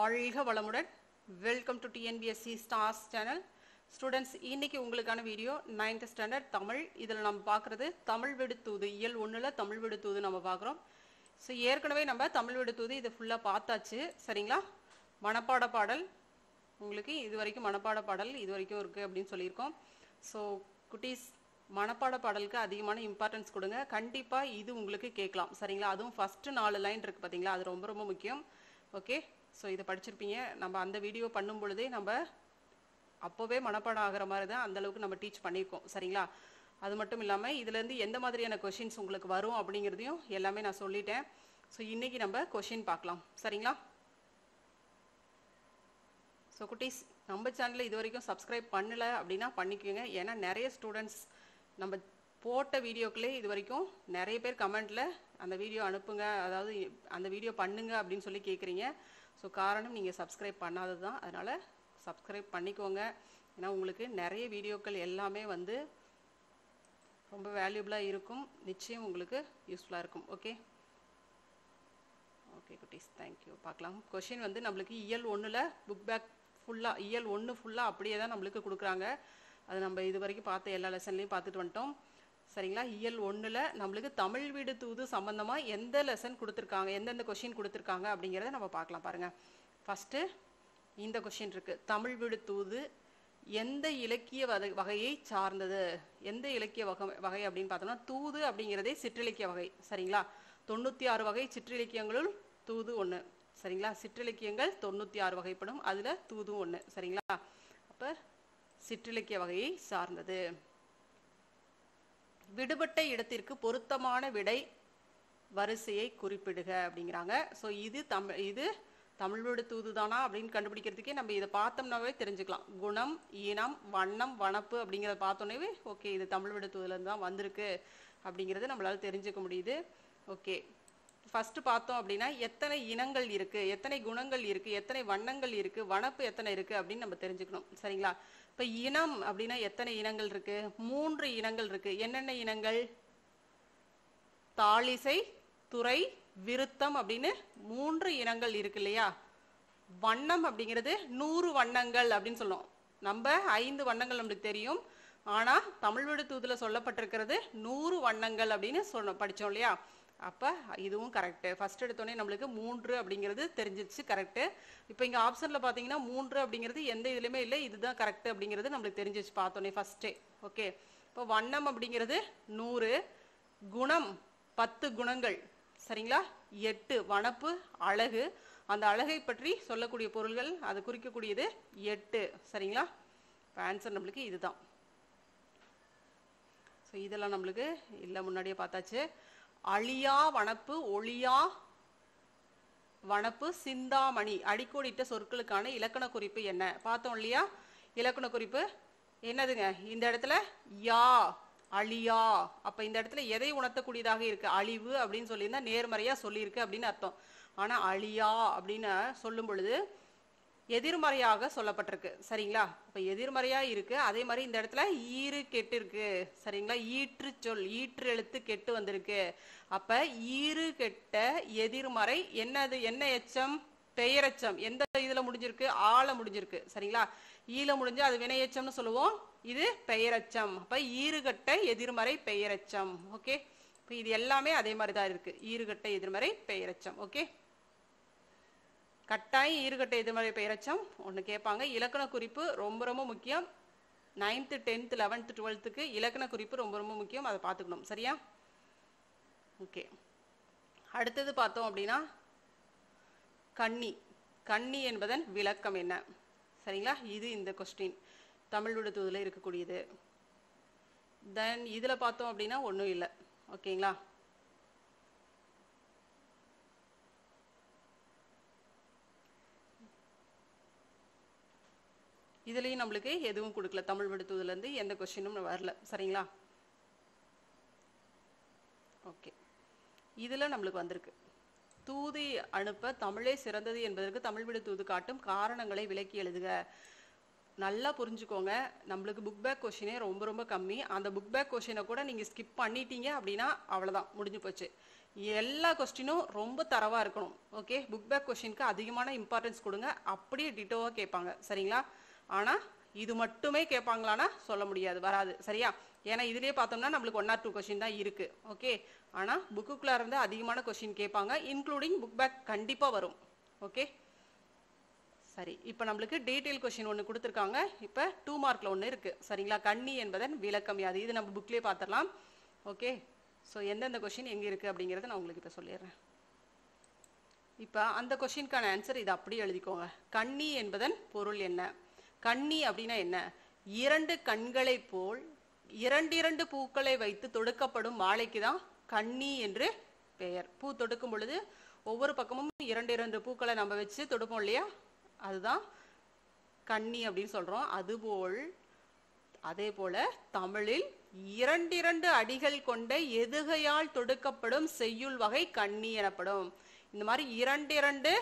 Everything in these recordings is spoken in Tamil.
வாழ்க வளமுடன் welcome to TNPSC stars channel students இன்னைக்கு உங்களுக்கான வீடியோ நைன்த் ஸ்டாண்டர்ட் தமிழ் இதில் நம்ம பார்க்குறது தமிழ் விடுத்தூது இயல் ஒன்றில் தமிழ் விடுத்தூது நம்ம பார்க்குறோம் ஸோ ஏற்கனவே நம்ம தமிழ் விடுத்தூது இது ஃபுல்லாக பார்த்தாச்சு சரிங்களா மனப்பாட பாடல் உங்களுக்கு இது வரைக்கும் மனப்பாட பாடல் இது வரைக்கும் இருக்குது அப்படின்னு சொல்லியிருக்கோம் ஸோ குட்டீஸ் மனப்பாட பாடலுக்கு அதிகமான இம்பார்ட்டன்ஸ் கொடுங்க கண்டிப்பாக இது உங்களுக்கு கேட்கலாம் சரிங்களா அதுவும் ஃபஸ்ட்டு நாலு லைன் இருக்குது பார்த்தீங்களா அது ரொம்ப ரொம்ப முக்கியம் ஓகே ஸோ இதை படிச்சிருப்பீங்க நம்ம அந்த வீடியோ பண்ணும் பொழுதே நம்ம அப்போவே மனப்பாடம் ஆகிற மாதிரி தான் அந்த அளவுக்கு நம்ம டீச் பண்ணியிருக்கோம் சரிங்களா அது மட்டும் இல்லாமல் இதுலேருந்து எந்த மாதிரியான கொஷின்ஸ் உங்களுக்கு வரும் அப்படிங்கிறதையும் எல்லாமே நான் சொல்லிட்டேன் ஸோ இன்னைக்கு நம்ம கொஷின் பார்க்கலாம் சரிங்களா ஸோ குட்டீஸ் நம்ம சேனலில் இது வரைக்கும் சப்ஸ்கிரைப் பண்ணல அப்படின்னா பண்ணிக்கோங்க ஏன்னா நிறைய ஸ்டூடெண்ட்ஸ் நம்ம போட்ட வீடியோக்களே இது வரைக்கும் நிறைய பேர் கமெண்ட்டில் அந்த வீடியோ அனுப்புங்க அதாவது அந்த வீடியோ பண்ணுங்க அப்படின்னு சொல்லி கேட்குறீங்க ஸோ காரணம் நீங்கள் சப்ஸ்கிரைப் பண்ணாதது தான் அதனால் சப்ஸ்கிரைப் பண்ணிக்கோங்க ஏன்னா உங்களுக்கு நிறைய வீடியோக்கள் எல்லாமே வந்து ரொம்ப வேல்யூபிளாக இருக்கும் நிச்சயம் உங்களுக்கு யூஸ்ஃபுல்லாக இருக்கும் ஓகே ஓகே குட்டீஸ் தேங்க்யூ பார்க்கலாம் கொஷின் வந்து நம்மளுக்கு இயல் ஒன்றில் புக் பேக் ஃபுல்லாக இயல் ஒன்று ஃபுல்லாக அப்படியே தான் நம்மளுக்கு கொடுக்குறாங்க அது நம்ம இது வரைக்கும் பார்த்த எல்லா லெசன்லையும் பார்த்துட்டு வந்துட்டோம் சரிங்களா இயல் ஒன்றில் நம்மளுக்கு தமிழ் வீடு தூது சம்மந்தமாக எந்த லெசன் கொடுத்துருக்காங்க எந்தெந்த கொஷின் கொடுத்துருக்காங்க அப்படிங்கிறத நம்ம பார்க்கலாம் பாருங்கள் ஃபஸ்ட்டு இந்த கொஷின் இருக்குது தமிழ் வீடு தூது எந்த இலக்கிய வகை வகையை சார்ந்தது எந்த இலக்கிய வகை வகை அப்படின்னு பார்த்தோம்னா தூது அப்படிங்கிறதே சிற்றிலக்கிய வகை சரிங்களா தொண்ணூற்றி ஆறு வகை சிற்றிலக்கியங்களுள் தூது ஒன்று சரிங்களா சிற்றிலக்கியங்கள் தொண்ணூற்றி ஆறு வகைப்படும் அதில் தூதும் ஒன்று சரிங்களா அப்போ சிற்றிலக்கிய வகையை சார்ந்தது விடுபட்ட இடத்திற்கு பொருத்தமான விடை வரிசையை குறிப்பிடுக அப்படிங்கிறாங்க ஸோ இது தமிழ் இது தமிழ் விடு தூதுதானா அப்படின்னு கண்டுபிடிக்கிறதுக்கே நம்ம இதை பார்த்தோம்னாவே தெரிஞ்சுக்கலாம் குணம் ஈனம் வண்ணம் வனப்பு அப்படிங்கிறத பார்த்தோன்னே ஓகே இது தமிழ் விடு தூதுலேருந்து தான் வந்திருக்கு அப்படிங்கிறத நம்மளால தெரிஞ்சுக்க முடியுது ஓகே ஃபஸ்ட்டு பார்த்தோம் அப்படின்னா எத்தனை இனங்கள் இருக்குது எத்தனை குணங்கள் இருக்குது எத்தனை வண்ணங்கள் இருக்குது வனப்பு எத்தனை இருக்குது அப்படின்னு நம்ம தெரிஞ்சுக்கணும் சரிங்களா இப்போ இனம் அப்படின்னா எத்தனை இனங்கள் இருக்குது மூன்று இனங்கள் இருக்குது என்னென்ன இனங்கள் தாளிசை துறை விருத்தம் அப்படின்னு மூன்று இனங்கள் இருக்கு இல்லையா வண்ணம் அப்படிங்கிறது நூறு வண்ணங்கள் அப்படின்னு சொல்லுவோம் நம்ம ஐந்து வண்ணங்கள் நம்மளுக்கு தெரியும் ஆனா தமிழ் விடு தூதுல சொல்லப்பட்டிருக்கிறது நூறு வண்ணங்கள் அப்படின்னு சொன்ன படிச்சோம் இல்லையா அப்ப இதுவும் கரெக்ட் ஃபர்ஸ்ட் எடுத்தோடனே நம்மளுக்கு மூன்று அப்படிங்கிறது தெரிஞ்சிச்சு கரெக்ட் இப்போ இங்க ஆப்ஷன்ல பாத்தீங்கன்னா மூன்று அப்படிங்கிறது எந்த இதுலயுமே இல்லை இதுதான் கரெக்ட் அப்படிங்கிறது நம்மளுக்கு தெரிஞ்சிச்சு பார்த்தோன்னே ஃபர்ஸ்டே ஓகே இப்போ வண்ணம் அப்படிங்கிறது நூறு குணம் பத்து குணங்கள் சரிங்களா எட்டு வனப்பு அழகு அந்த அழகை பற்றி சொல்லக்கூடிய பொருள்கள் அது குறிக்கக்கூடியது எட்டு சரிங்களா இப்போ ஆன்சர் நம்மளுக்கு இதுதான் ஸோ இதெல்லாம் நம்மளுக்கு இல்லை முன்னாடியே பார்த்தாச்சு அழியா வனப்பு ஒளியா வனப்பு சிந்தாமணி அடிக்கோடிட்ட சொற்களுக்கான இலக்கண குறிப்பு என்ன பார்த்தோம் இல்லையா இலக்கண குறிப்பு என்னதுங்க இந்த இடத்துல யா அழியா அப்ப இந்த இடத்துல எதை உணர்த்தக்கூடியதாக இருக்கு அழிவு அப்படின்னு சொல்லியிருந்தா நேர்மறையா சொல்லியிருக்கு அப்படின்னு அர்த்தம் ஆனா அழியா அப்படின்னு சொல்லும் பொழுது எதிர்மறையாக சொல்லப்பட்டிருக்கு சரிங்களா அப்ப எதிர்மறையா இருக்கு அதே மாதிரி இந்த இடத்துல ஈறு கெட்டு இருக்கு சரிங்களா ஈற்று சொல் ஈற்று எழுத்து கெட்டு வந்திருக்கு அப்ப ஈறு கெட்ட எதிர்மறை என்னது என்ன எச்சம் பெயரெச்சம் எந்த இதுல முடிஞ்சிருக்கு ஆழ முடிஞ்சிருக்கு சரிங்களா ஈல முடிஞ்சு அது வினையச்சம்னு சொல்லுவோம் இது பெயரச்சம் அப்ப ஈறுகட்ட எதிர்மறை பெயரச்சம் ஓகே இப்போ இது எல்லாமே அதே மாதிரி தான் இருக்கு ஈறுகட்ட எதிர்மறை பெயரச்சம் ஓகே கட்டாயம் ஈறுகட்ட எதிர்மறை பெயரச்சம் ஒன்று கேட்பாங்க இலக்கண குறிப்பு ரொம்ப ரொம்ப முக்கியம் நைன்த்து டென்த்து லெவன்த்து டுவெல்த்துக்கு இலக்கண குறிப்பு ரொம்ப ரொம்ப முக்கியம் அதை பார்த்துக்கணும் சரியா ஓகே அடுத்தது பார்த்தோம் அப்படின்னா கன்னி கன்னி என்பதன் விளக்கம் என்ன சரிங்களா இது இந்த கொஸ்டின் தமிழ் விடுத்துவதில் இருக்கக்கூடியது தென் இதில் பார்த்தோம் அப்படின்னா ஒன்றும் இல்லை ஓகேங்களா இதுலேயும் நம்மளுக்கு எதுவும் கொடுக்கல தமிழ் விடுத்துவதுலேருந்து எந்த கொஸ்டினும் வரல சரிங்களா ஓகே இதில் நம்மளுக்கு வந்திருக்கு தூது அனுப்ப தமிழே சிறந்தது என்பதற்கு தமிழ் விடு தூது காட்டும் காரணங்களை விளக்கி எழுதுக நல்லா புரிஞ்சுக்கோங்க நம்மளுக்கு புக் பேக் கொஷினே ரொம்ப ரொம்ப கம்மி அந்த புக் பேக் கொஷினை கூட நீங்கள் ஸ்கிப் பண்ணிட்டீங்க அப்படின்னா அவ்வளோதான் முடிஞ்சு போச்சு எல்லா கொஸ்டினும் ரொம்ப தரவாக இருக்கணும் ஓகே புக் பேக் கொஷினுக்கு அதிகமான இம்பார்ட்டன்ஸ் கொடுங்க அப்படியே டிட்டோவாக கேட்பாங்க சரிங்களா ஆனால் இது மட்டுமே கேட்பாங்களான்னா சொல்ல முடியாது வராது சரியா ஏன்னா இதுலயே பார்த்தோம்னா நம்மளுக்கு ஒன் ஆர் டூ கொஸ்டின் தான் இருக்கு ஓகே ஆனால் புக்குக்குள்ளே இருந்து அதிகமான கொஸ்டின் கேட்பாங்க இன்க்ளூடிங் புக் பேக் கண்டிப்பாக வரும் ஓகே சரி இப்போ நம்மளுக்கு டீட்டெயில் கொஷின் ஒன்று கொடுத்துருக்காங்க இப்போ டூ மார்க்கில் ஒன்று இருக்குது சரிங்களா கண்ணி என்பதன் விளக்கம் யாது இது நம்ம புக்லேயே பார்த்துடலாம் ஓகே ஸோ எந்தெந்த கொஷின் எங்கே இருக்குது அப்படிங்கிறத நான் உங்களுக்கு இப்போ சொல்லிடுறேன் இப்போ அந்த கொஷினுக்கான ஆன்சர் இதை அப்படியே எழுதிக்கோங்க கண்ணி என்பதன் பொருள் என்ன கண்ணி அப்படின்னா என்ன இரண்டு கண்களைப் போல் இரண்டிரண்டு பூக்களை வைத்து தொடுக்கப்படும் மாலைக்கு தான் கண்ணி என்று பெயர் பூ தொடுக்கும் பொழுது ஒவ்வொரு பக்கமும் இரண்டு இரண்டு பூக்களை நம்ம வச்சு தொடுப்போம் இல்லையா அதுதான் கண்ணி அப்படின்னு சொல்றோம் அதுபோல் அதே போல தமிழில் இரண்டிரண்டு அடிகள் கொண்ட எதுகையால் தொடுக்கப்படும் செய்யுள் வகை கண்ணி எனப்படும் இந்த மாதிரி இரண்டிரண்டு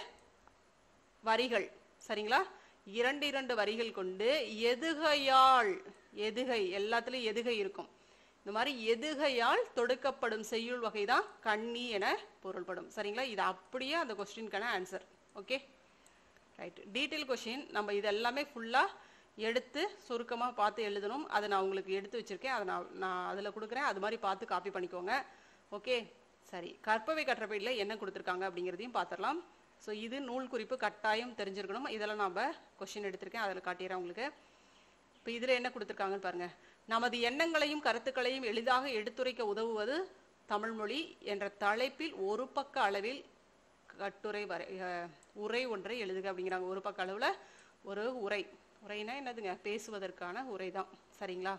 வரிகள் சரிங்களா இரண்டு இரண்டு வரிகள் கொண்டு எதுகையால் எதுகை எல்லாத்துலயும் எதுகை இருக்கும் இந்த மாதிரி எதுகையால் தொடுக்கப்படும் செய்யுள் வகை தான் கண்ணி என பொருள்படும் சரிங்களா இது அப்படியே அந்த கொஸ்டினுக்கான answer okay right detail question நம்ம இது எல்லாமே ஃபுல்லாக எடுத்து சுருக்கமாக பார்த்து எழுதணும் அதை நான் உங்களுக்கு எடுத்து வச்சிருக்கேன் அதை நான் நான் அதில் கொடுக்குறேன் அது மாதிரி பார்த்து காப்பி பண்ணிக்கோங்க ஓகே சரி கற்பவை கற்றவையில் என்ன கொடுத்துருக்காங்க அப்படிங்கிறதையும் பார்த்துடலாம் ஸோ இது நூல் குறிப்பு கட்டாயம் தெரிஞ்சிருக்கணும் இதெல்லாம் நாம் கொஷின் எடுத்திருக்கேன் அதில் காட்டிடுறேன் உங்களுக்கு இப்போ இதில் என்ன கொடுத்துருக்காங்கன்னு பாருங்க நமது எண்ணங்களையும் கருத்துக்களையும் எளிதாக எடுத்துரைக்க உதவுவது தமிழ்மொழி என்ற தலைப்பில் ஒரு பக்க அளவில் கட்டுரை வரை அஹ், உரை ஒன்றை எழுதுக அப்படிங்கிறாங்க ஒரு பக்க அளவில் ஒரு உரை உரைனா என்னதுங்க பேசுவதற்கான உரை தான் சரிங்களா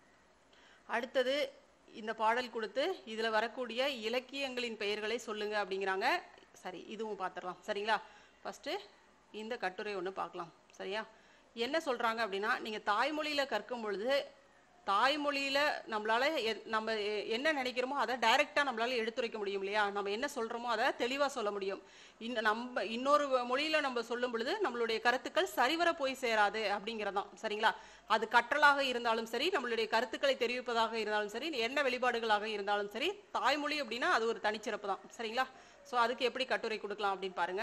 அடுத்தது இந்த பாடல் கொடுத்து இதில் வரக்கூடிய இலக்கியங்களின் பெயர்களை சொல்லுங்க அப்படிங்கிறாங்க சரி இதுவும் பார்த்துடலாம் சரிங்களா ஃபஸ்ட்டு இந்த கட்டுரை ஒன்று பார்க்கலாம் சரியா என்ன சொல்கிறாங்க அப்படின்னா நீங்கள் தாய்மொழியில் கற்கும் பொழுது தாய்மொழியில் நம்மளால எ- நம்ம எ- என்ன நினைக்கிறோமோ அதை டைரெக்டாக நம்மளால எடுத்துரைக்க முடியும் இல்லையா நம்ம என்ன சொல்கிறோமோ அதை தெளிவாக சொல்ல முடியும் இன்ன நம்ம இன்னொரு மொழியில் நம்ம சொல்லும் பொழுது நம்மளுடைய கருத்துக்கள் சரிவர போய் சேராது அப்படிங்கிறதான் சரிங்களா அது கற்றலாக இருந்தாலும் சரி நம்மளுடைய கருத்துக்களை தெரிவிப்பதாக இருந்தாலும் சரி என்ன வெளிப்பாடுகளாக இருந்தாலும் சரி தாய்மொழி அப்படின்னா அது ஒரு தனிச்சிறப்பு தான் சரிங்களா ஸோ அதுக்கு எப்படி கட்டுரை கொடுக்கலாம் அப்படின்னு பாருங்க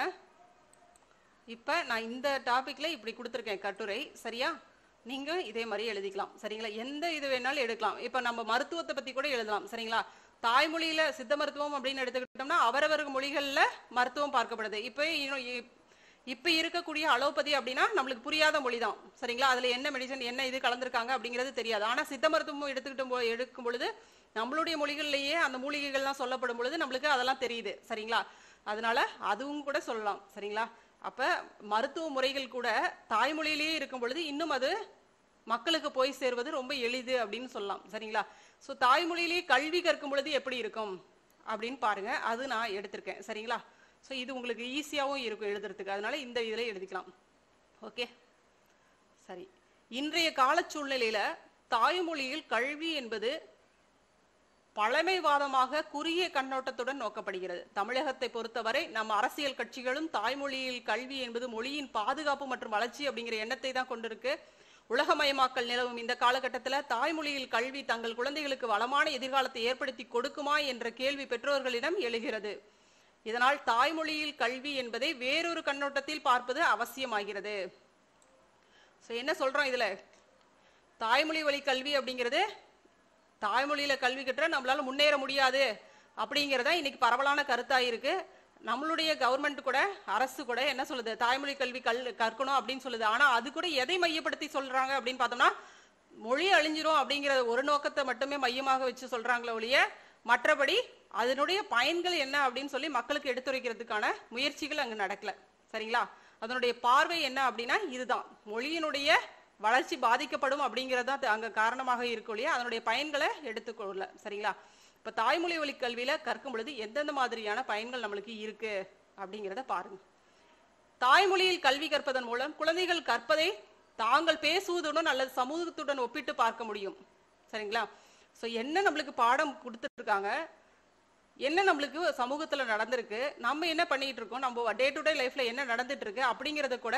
இப்போ நான் இந்த டாபிக்ல இப்படி கொடுத்துருக்கேன் கட்டுரை சரியா நீங்க இதே மாதிரி எழுதிக்கலாம் சரிங்களா எந்த இது வேணாலும் எடுக்கலாம் இப்போ நம்ம மருத்துவத்தை பத்தி கூட எழுதலாம் சரிங்களா தாய்மொழியில சித்த மருத்துவம் அப்படின்னு எடுத்துக்கிட்டோம்னா அவரவர் மொழிகள்ல மருத்துவம் பார்க்கப்படுது இப்போ இன்னும் இ- இப்ப இருக்கக்கூடிய அலோபதி அப்படின்னா நம்மளுக்கு புரியாத மொழி தான் சரிங்களா அதுல என்ன மெடிசன் என்ன இது கலந்துருக்காங்க அப்படிங்கிறது தெரியாது ஆனா சித்த மருத்துவம் எடுத்துக்கிட்டு போ- எடுக்கும் பொழுது நம்மளுடைய மொழிகள்லயே அந்த மூலிகைகள்லாம் சொல்லப்படும் பொழுது நம்மளுக்கு அதெல்லாம் தெரியுது சரிங்களா அதனால அதுவும் கூட சொல்லலாம் சரிங்களா அப்ப மருத்துவ முறைகள் கூட தாய்மொழியிலேயே இருக்கும் பொழுது இன்னும் அது மக்களுக்கு போய் சேர்வது ரொம்ப எளிது அப்படின்னு சொல்லலாம் சரிங்களா ஸோ தாய்மொழியிலேயே கல்வி கற்கும் பொழுது எப்படி இருக்கும் அப்படின்னு பாருங்க அது நான் எடுத்திருக்கேன் சரிங்களா ஸோ இது உங்களுக்கு ஈஸியாகவும் இருக்கும் எழுதுறதுக்கு அதனால இந்த இதில் எழுதிக்கலாம் ஓகே சரி இன்றைய கால சூழ்நிலையில தாய்மொழியில் கல்வி என்பது பழமைவாதமாக குறுகிய கண்ணோட்டத்துடன் நோக்கப்படுகிறது தமிழகத்தை பொறுத்தவரை நம்ம அரசியல் கட்சிகளும் தாய்மொழியில் கல்வி என்பது மொழியின் பாதுகாப்பு மற்றும் வளர்ச்சி அப்படிங்கிற எண்ணத்தை தான் கொண்டிருக்கு உலகமயமாக்கல் நிலவும் இந்த காலகட்டத்தில் தாய்மொழியில் கல்வி தங்கள் குழந்தைகளுக்கு வளமான எதிர்காலத்தை ஏற்படுத்தி கொடுக்குமா என்ற கேள்வி பெற்றோர்களிடம் எழுகிறது இதனால் தாய்மொழியில் கல்வி என்பதை வேறொரு கண்ணோட்டத்தில் பார்ப்பது அவசியமாகிறது ஸோ என்ன சொல்றோம் இதுல தாய்மொழி வழி கல்வி அப்படிங்கிறது தாய்மொழியில கல்வி கற்ற நம்மளால முன்னேற முடியாது அப்படிங்கிறத இன்னைக்கு பரவலான கருத்தா இருக்கு நம்மளுடைய கவர்மெண்ட் கூட அரசு கூட என்ன சொல்லுது தாய்மொழி கல்வி கல் கற்கணும் அப்படின்னு சொல்லுது ஆனா அது கூட எதை மையப்படுத்தி சொல்றாங்க அப்படின்னு பார்த்தோம்னா மொழி அழிஞ்சிரும் அப்படிங்கிற ஒரு நோக்கத்தை மட்டுமே மையமாக வச்சு சொல்றாங்களே ஒழிய மற்றபடி அதனுடைய பயன்கள் என்ன அப்படின்னு சொல்லி மக்களுக்கு எடுத்துரைக்கிறதுக்கான முயற்சிகள் அங்க நடக்கல சரிங்களா அதனுடைய பார்வை என்ன அப்படின்னா இதுதான் மொழியினுடைய வளர்ச்சி பாதிக்கப்படும் அப்படிங்கிறது தான் அங்க காரணமாக இருக்கும் இல்லையா அதனுடைய பயன்களை எடுத்துக்கொள்ள சரிங்களா இப்ப தாய்மொழி வழி கல்வியில கற்கும் பொழுது எந்தெந்த மாதிரியான பயன்கள் நம்மளுக்கு இருக்கு அப்படிங்கிறத பாருங்க தாய்மொழியில் கல்வி கற்பதன் மூலம் குழந்தைகள் கற்பதை தாங்கள் பேசுவதுடன் அல்லது சமூகத்துடன் ஒப்பிட்டு பார்க்க முடியும் சரிங்களா சோ என்ன நம்மளுக்கு பாடம் கொடுத்துருக்காங்க என்ன நம்மளுக்கு சமூகத்துல நடந்திருக்கு நம்ம என்ன பண்ணிட்டு இருக்கோம் நம்ம டே டு டே லைஃப்ல என்ன நடந்துட்டு இருக்கு அப்படிங்கறத கூட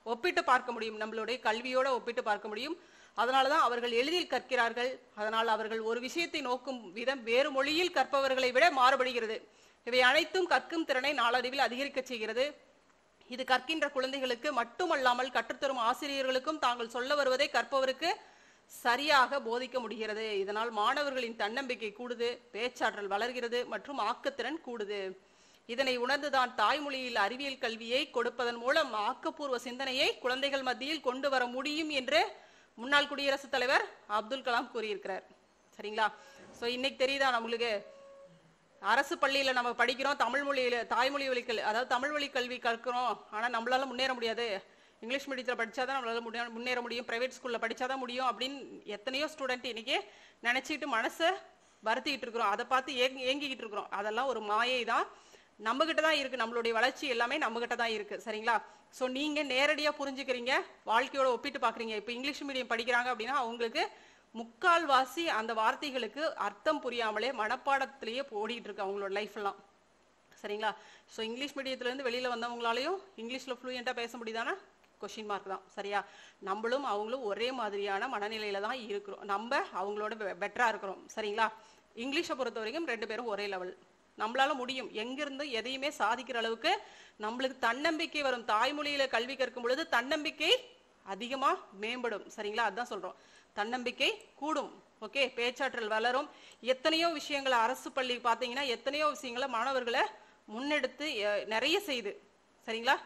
ஒப்பிட்டு பார்க்க முடியும் நம்மளுடைய கல்வியோட ஒப்பிட்டு பார்க்க முடியும் அதனால தான் அவர்கள் எளிதில் கற்கிறார்கள் அதனால் அவர்கள் ஒரு விஷயத்தை நோக்கும் விதம் வேறு மொழியில் கற்பவர்களை விட மாறுபடுகிறது இவை அனைத்தும் கற்கும் திறனை நாளடைவில் அதிகரிக்க செய்கிறது இது கற்கின்ற குழந்தைகளுக்கு மட்டுமல்லாமல் கற்றுத்தரும் ஆசிரியர்களுக்கும் தாங்கள் சொல்ல வருவதை கற்பவருக்கு சரியாக போதிக்க முடிகிறது இதனால் மாணவர்களின் தன்னம்பிக்கை கூடுது பேச்சாற்றல் வளர்கிறது மற்றும் ஆக்கத்திறன் கூடுது இதனை உணர்ந்துதான் தாய்மொழியில் அறிவியல் கல்வியை கொடுப்பதன் மூலம் ஆக்கப்பூர்வ சிந்தனையை குழந்தைகள் மத்தியில் கொண்டு வர முடியும் என்று முன்னாள் குடியரசுத் தலைவர் அப்துல் கலாம் கூறியிருக்கிறார் சரிங்களா சோ இன்னைக்கு தெரியுதா நம்மளுக்கு அரசு பள்ளியில நம்ம படிக்கிறோம் தமிழ் மொழியில தாய்மொழி வழி கல்வி அதாவது தமிழ் வழி கல்வி கற்கிறோம் ஆனா நம்மளால முன்னேற முடியாது இங்கிலீஷ் மீடியத்தில் படிச்சாதான் நம்மளால முன்னே- முன்னேற முடியும் பிரைவேட் ஸ்கூல்ல படிச்சாதான் முடியும் அப்படின்னு எத்தனையோ ஸ்டூடெண்ட் இன்னைக்கு நினைச்சிட்டு மனசை வருத்திக்கிட்டு இருக்கிறோம் அதை பார்த்து ஏங்கி ஏங்கிக்கிட்டு இருக்கிறோம் அதெல்லாம் ஒரு மாயை தான் நம்ம கிட்ட தான் இருக்கு நம்மளுடைய வளர்ச்சி எல்லாமே நம்ம கிட்ட தான் இருக்கு சரிங்களா சோ நீங்க நேரடியா புரிஞ்சுக்கிறீங்க வாழ்க்கையோட ஒப்பிட்டு பாக்குறீங்க இப்போ இங்கிலீஷ் மீடியம் படிக்கிறாங்க அப்படின்னா அவங்களுக்கு முக்கால்வாசி அந்த வார்த்தைகளுக்கு அர்த்தம் புரியாமலே மனப்பாடத்திலேயே ஓடிட்டு இருக்கு அவங்களோட லைஃப் எல்லாம் சரிங்களா ஸோ இங்கிலீஷ் மீடியத்துல இருந்து வெளியில வந்தவங்களாலையும் இங்கிலீஷ்ல ஃப்ளூயண்டா பேச முடியுதானா கொஷின் மார்க் தான் சரியா நம்மளும் அவங்களும் ஒரே மாதிரியான மனநிலையில தான் இருக்கிறோம் நம்ம அவங்களோட பெட்டரா இருக்கிறோம் சரிங்களா இங்கிலீஷை பொறுத்த வரைக்கும் ரெண்டு பேரும் ஒரே லெவல் நம்மளால முடியும் எங்கிருந்து எதையுமே சாதிக்கிற அளவுக்கு நம்மளுக்கு தன்னம்பிக்கை வரும் தாய்மொழியில கல்வி கற்கும் பொழுது தன்னம்பிக்கை அதிகமா மேம்படும் சரிங்களா அதான் சொல்றோம் தன்னம்பிக்கை கூடும் ஓகே பேச்சாற்றல் வளரும் எத்தனையோ விஷயங்களை அரசு பள்ளி பார்த்தீங்கன்னா எத்தனையோ விஷயங்களை மாணவர்களை முன்னெடுத்து எ- நிறைய செய்யுது சரிங்களா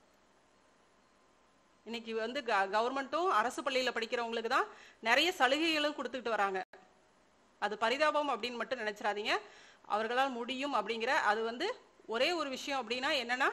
இன்னைக்கு வந்து கவர்மெண்ட்டும் அரசு பள்ளியில படிக்கிறவங்களுக்கு தான் நிறைய சலுகைகளும் கொடுத்துக்கிட்டு வராங்க அது பரிதாபம் அப்படின்னு மட்டும் நினைச்சிடாதீங்க அவர்களால் முடியும் அப்படிங்கிற அது வந்து ஒரே ஒரு விஷயம் அப்படின்னா என்னன்னா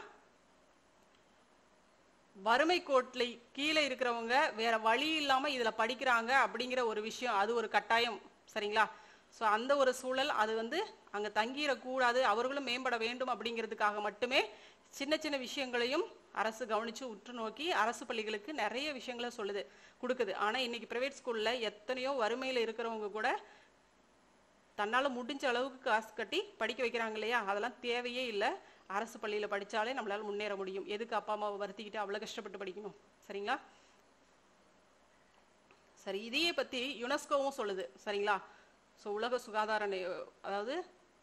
வறுமை கோட்டில் கீழே இருக்கிறவங்க வேற வழி இல்லாம இதுல படிக்கிறாங்க அப்படிங்கிற ஒரு விஷயம் அது ஒரு கட்டாயம் சரிங்களா சோ அந்த ஒரு சூழல் அது வந்து அங்க தங்கிடக்கூடாது அவர்களும் மேம்பட வேண்டும் அப்படிங்கிறதுக்காக மட்டுமே சின்ன சின்ன விஷயங்களையும் அரசு கவனிச்சு உற்று நோக்கி அரசு பள்ளிகளுக்கு நிறைய விஷயங்களை சொல்லுது கொடுக்குது ஆனா இன்னைக்கு பிரைவேட் ஸ்கூல்ல எத்தனையோ வறுமையில இருக்கிறவங்க கூட தன்னால முடிஞ்ச அளவுக்கு காசு கட்டி படிக்க வைக்கிறாங்க இல்லையா அதெல்லாம் தேவையே இல்லை அரசு பள்ளியில படிச்சாலே நம்மளால முன்னேற முடியும் எதுக்கு அப்பா அம்மாவை வருத்திக்கிட்டு அவ்வளவு கஷ்டப்பட்டு படிக்கணும் சரிங்களா சரி இதையே பத்தி யுனெஸ்கோவும் சொல்லுது சரிங்களா சோ உலக சுகாதார நி- அதாவது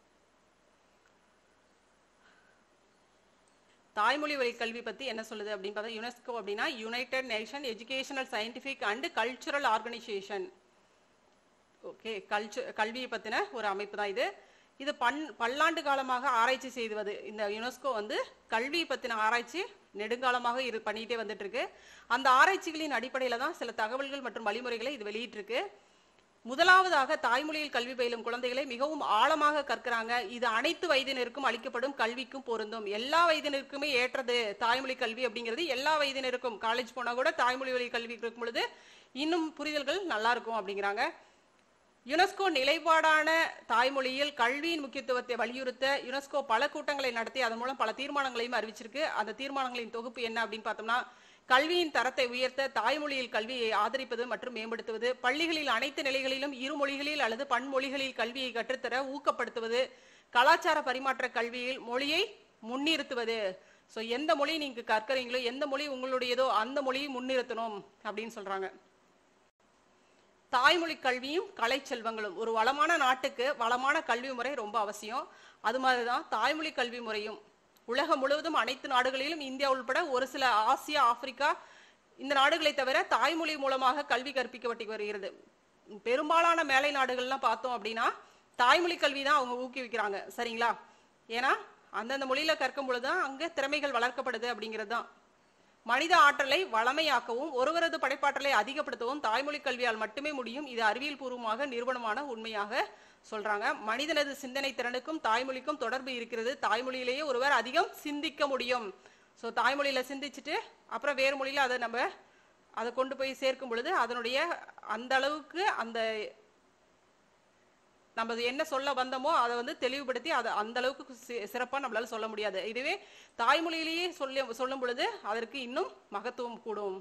தாய்மொழி வழி கல்வி பத்தி என்ன சொல்லுது அப்படின்னு பார்த்தா யுனெஸ்கோ அப்படின்னா United Nation Educational Scientific and Cultural Organisation okay கல்ச்சு கல்வியை பத்தின ஒரு அமைப்பு தான் இது இது பன் பல்லாண்டு காலமாக ஆராய்ச்சி செய்துவது இந்த யுனெஸ்கோ வந்து கல்வி பத்தின ஆராய்ச்சி நெடுங்காலமாக இரு பண்ணிட்டே வந்துட்டு இருக்கு அந்த ஆராய்ச்சிகளின் அடிப்படையில தான் சில தகவல்கள் மற்றும் வழிமுறைகளை இது வெளியிட்டிருக்கு முதலாவதாக தாய்மொழியில் கல்வி பயிலும் குழந்தைகளை மிகவும் ஆழமாக கற்கிறாங்க இது அனைத்து வயதினருக்கும் அளிக்கப்படும் கல்விக்கும் பொருந்தும் எல்லா வயதினருக்குமே ஏற்றது தாய்மொழி கல்வி அப்படிங்கிறது எல்லா வயதினருக்கும் காலேஜ் போனா கூட தாய்மொழி வழி கல்வி இருக்கும் பொழுது இன்னும் புரிதல்கள் நல்லா இருக்கும் அப்படிங்கிறாங்க யுனெஸ்கோ நிலைப்பாடான தாய்மொழியில் கல்வியின் முக்கியத்துவத்தை வலியுறுத்த யுனெஸ்கோ பல கூட்டங்களை நடத்தி அதன் மூலம் பல தீர்மானங்களையும் அறிவிச்சிருக்கு அந்த தீர்மானங்களின் தொகுப்பு என்ன அப்படின்னு பார்த்தோம்னா கல்வியின் தரத்தை உயர்த்த தாய்மொழியில் கல்வியை ஆதரிப்பது மற்றும் மேம்படுத்துவது பள்ளிகளில் அனைத்து நிலைகளிலும் இரு மொழிகளில் அல்லது பன்மொழிகளில் கல்வியை கற்றுத்தர ஊக்கப்படுத்துவது கலாச்சார பரிமாற்ற கல்வியில் மொழியை முன்னிறுத்துவது சோ எந்த மொழி நீங்க கற்கறீங்களோ எந்த மொழி உங்களுடையதோ அந்த மொழியை முன்னிறுத்தணும் அப்படின்னு சொல்றாங்க தாய்மொழி கல்வியும் கலை செல்வங்களும் ஒரு வளமான நாட்டுக்கு வளமான கல்வி முறை ரொம்ப அவசியம் அது மாதிரிதான் தாய்மொழி கல்வி முறையும் உலகம் முழுவதும் அனைத்து நாடுகளிலும் இந்தியா உள்பட ஒரு சில ஆசியா ஆப்பிரிக்கா இந்த நாடுகளை தவிர தாய்மொழி மூலமாக கல்வி கற்பிக்கப்பட்டு வருகிறது பெரும்பாலான மேலை நாடுகள்லாம் பார்த்தோம் அப்படின்னா தாய்மொழி கல்வி தான் அவங்க ஊக்குவிக்கிறாங்க சரிங்களா ஏன்னா அந்தந்த மொழியில கற்கும் பொழுதுதான் அங்க திறமைகள் வளர்க்கப்படுது அப்படிங்கிறது தான் மனித ஆற்றலை வளமையாக்கவும் ஒருவரது படைப்பாற்றலை அதிகப்படுத்தவும் தாய்மொழி கல்வியால் மட்டுமே முடியும் இது அறிவியல் பூர்வமாக நிறுவனமான உண்மையாக சொல்றாங்க மனிதனது சிந்தனை திறனுக்கும் தாய்மொழிக்கும் தொடர்பு இருக்கிறது தாய்மொழியிலேயே ஒருவர் அதிகம் சிந்திக்க முடியும் சோ தாய்மொழியில சிந்திச்சுட்டு அப்புறம் வேறு மொழியில அதை நம்ம அதை கொண்டு போய் சேர்க்கும் பொழுது அதனுடைய அந்த அளவுக்கு அந்த நம்ம அது என்ன சொல்ல வந்தோமோ அதை வந்து தெளிவுபடுத்தி அதை அந்த அளவுக்கு சி- சிறப்பா நம்மளால சொல்ல முடியாது இதுவே தாய்மொழியிலேயே சொல்லி சொல்லும் பொழுது அதற்கு இன்னும் மகத்துவம் கூடும்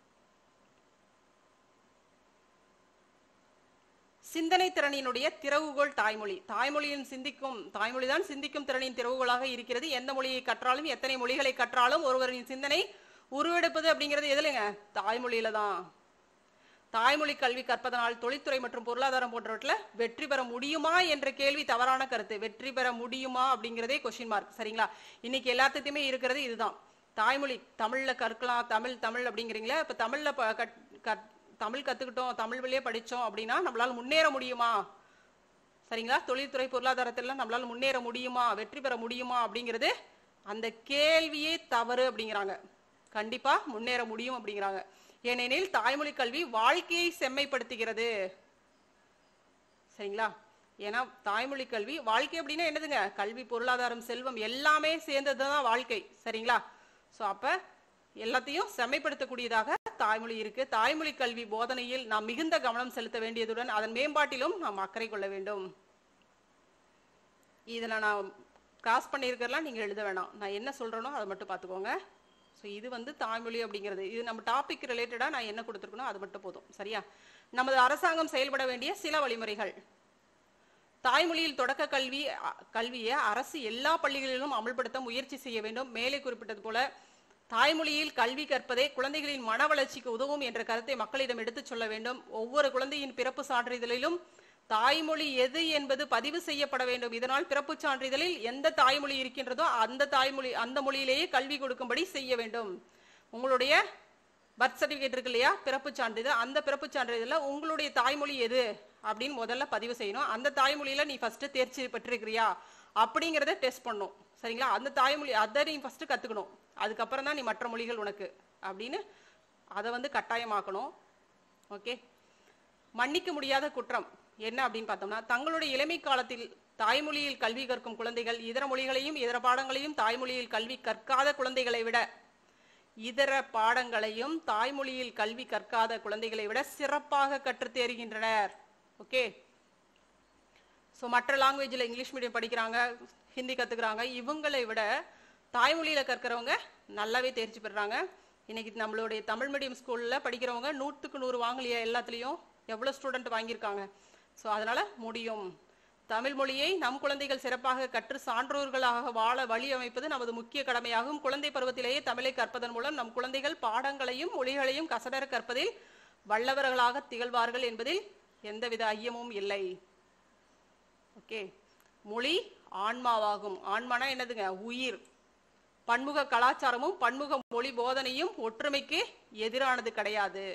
சிந்தனை திறனினுடைய திறவுகோல் தாய்மொழி தாய்மொழியின் சிந்திக்கும் தாய்மொழிதான் சிந்திக்கும் திறனின் திறவுகோலாக இருக்கிறது எந்த மொழியை கற்றாலும் எத்தனை மொழிகளை கற்றாலும் ஒருவரின் சிந்தனை உருவெடுப்பது அப்படிங்கிறது எதுலங்க தாய்மொழியில தான் தாய்மொழி கல்வி கற்பதனால் தொழில்துறை மற்றும் பொருளாதாரம் போன்றவற்றில் வெற்றி பெற முடியுமா என்ற கேள்வி தவறான கருத்து வெற்றி பெற முடியுமா அப்படிங்கிறதே கொஸ்டின் மார்க் சரிங்களா இன்னைக்கு எல்லாத்துக்குமே இருக்கிறது இதுதான் தாய்மொழி தமிழ்ல கற்கலாம் தமிழ் தமிழ் அப்படிங்கிறீங்களா இப்ப தமிழ்ல ப- கத்- கத்- தமிழ் கத்துக்கிட்டோம் தமிழ் வழியே படிச்சோம் அப்படின்னா நம்மளால முன்னேற முடியுமா சரிங்களா தொழில்துறை பொருளாதாரத்திலாம் நம்மளால முன்னேற முடியுமா வெற்றி பெற முடியுமா அப்படிங்கிறது அந்த கேள்வியே தவறு அப்படிங்கிறாங்க கண்டிப்பா முன்னேற முடியும் அப்படிங்கிறாங்க ஏனெனில் தாய்மொழி கல்வி வாழ்க்கையை செம்மைப்படுத்துகிறது சரிங்களா ஏன்னா தாய்மொழி கல்வி வாழ்க்கை அப்படின்னா என்னதுங்க கல்வி பொருளாதாரம் செல்வம் எல்லாமே சேர்ந்தது தான் வாழ்க்கை சரிங்களா ஸோ அப்ப எல்லாத்தையும் செம்மைப்படுத்தக்கூடியதாக தாய்மொழி இருக்கு தாய்மொழி கல்வி போதனையில் நாம் மிகுந்த கவனம் செலுத்த வேண்டியதுடன் அதன் மேம்பாட்டிலும் நாம் அக்கறை கொள்ள வேண்டும் இதில் நான் கிராஸ் பண்ணியிருக்கிறலாம் நீங்கள் எழுத வேணாம் நான் என்ன சொல்கிறேனோ அதை மட்டும் பார்த்துக்கோங்க ஸோ இது வந்து தாய்மொழி அப்படிங்கிறது இது நம்ம டாபிக் ரிலேட்டடாக நான் என்ன கொடுத்துருக்கணும் அது மட்டும் போதும் சரியா நமது அரசாங்கம் செயல்பட வேண்டிய சில வழிமுறைகள் தாய்மொழியில் தொடக்க கல்வி அ- கல்வியை அரசு எல்லா பள்ளிகளிலும் அமல்படுத்த முயற்சி செய்ய வேண்டும் மேலே குறிப்பிட்டது போல தாய்மொழியில் கல்வி கற்பதே குழந்தைகளின் மன வளர்ச்சிக்கு உதவும் என்ற கருத்தை மக்களிடம் எடுத்துச் சொல்ல வேண்டும் ஒவ்வொரு குழந்தையின் பிறப்பு சான்றிதழிலும் தாய்மொழி எது என்பது பதிவு செய்யப்பட வேண்டும் இதனால் பிறப்புச் சான்றிதழில் எந்த தாய்மொழி இருக்கின்றதோ அந்த தாய்மொழி அந்த மொழியிலேயே கல்வி கொடுக்கும்படி செய்ய வேண்டும் உங்களுடைய பர்த் சர்டிஃபிகேட் இருக்கு இல்லையா பிறப்புச் சான்றிதழ் அந்த பிறப்புச் சான்றிதழ்ல உங்களுடைய தாய்மொழி எது அப்படின்னு முதல்ல பதிவு செய்யணும் அந்த தாய்மொழியில நீ ஃபர்ஸ்ட் தேர்ச்சி பெற்றிருக்கிறியா அப்படிங்கிறத டெஸ்ட் பண்ணும் சரிங்களா அந்த தாய்மொழி அதை நீ ஃபர்ஸ்ட் கத்துக்கணும் அதுக்கப்புறம் தான் நீ மற்ற மொழிகள் உனக்கு அப்படின்னு அதை வந்து கட்டாயமாக்கணும் ஓகே மன்னிக்க முடியாத குற்றம் என்ன அப்படின்னு பார்த்தோம்னா தங்களுடைய இளமை காலத்தில் தாய்மொழியில் கல்வி கற்கும் குழந்தைகள் இதர மொழிகளையும் இதர பாடங்களையும் தாய்மொழியில் கல்வி கற்காத குழந்தைகளை விட இதர பாடங்களையும் தாய்மொழியில் கல்வி கற்காத குழந்தைகளை விட சிறப்பாக கற்றுத் தேறுகின்றனர் ஓகே ஸோ மற்ற லாங்குவேஜில் இங்கிலீஷ் மீடியம் படிக்கிறாங்க ஹிந்தி கற்றுக்குறாங்க இவங்களை விட தாய்மொழியில் கற்கிறவங்க நல்லாவே தேர்ச்சி பெறுறாங்க இன்னைக்கு நம்மளுடைய தமிழ் மீடியம் ஸ்கூலில் படிக்கிறவங்க நூற்றுக்கு நூறு வாங்கலையா எல்லாத்துலேயும் எவ்வளோ ஸ்டூடெண்ட் வாங்கியிருக்காங்க ஸோ அதனால் முடியும் தமிழ் மொழியை நம் குழந்தைகள் சிறப்பாக கற்று சான்றோர்களாக வாழ வழி அமைப்பது நமது முக்கிய கடமையாகும் குழந்தை பருவத்திலேயே தமிழை கற்பதன் மூலம் நம் குழந்தைகள் பாடங்களையும் மொழிகளையும் கசடர கற்பதில் வல்லவர்களாக திகழ்வார்கள் என்பதில் எந்தவித ஐயமும் இல்லை ஓகே மொழி ஆன்மாவாகும் ஆன்மானா என்னதுங்க உயிர் பன்முக கலாச்சாரமும் பன்முக மொழி போதனையும் ஒற்றுமைக்கு எதிரானது கிடையாது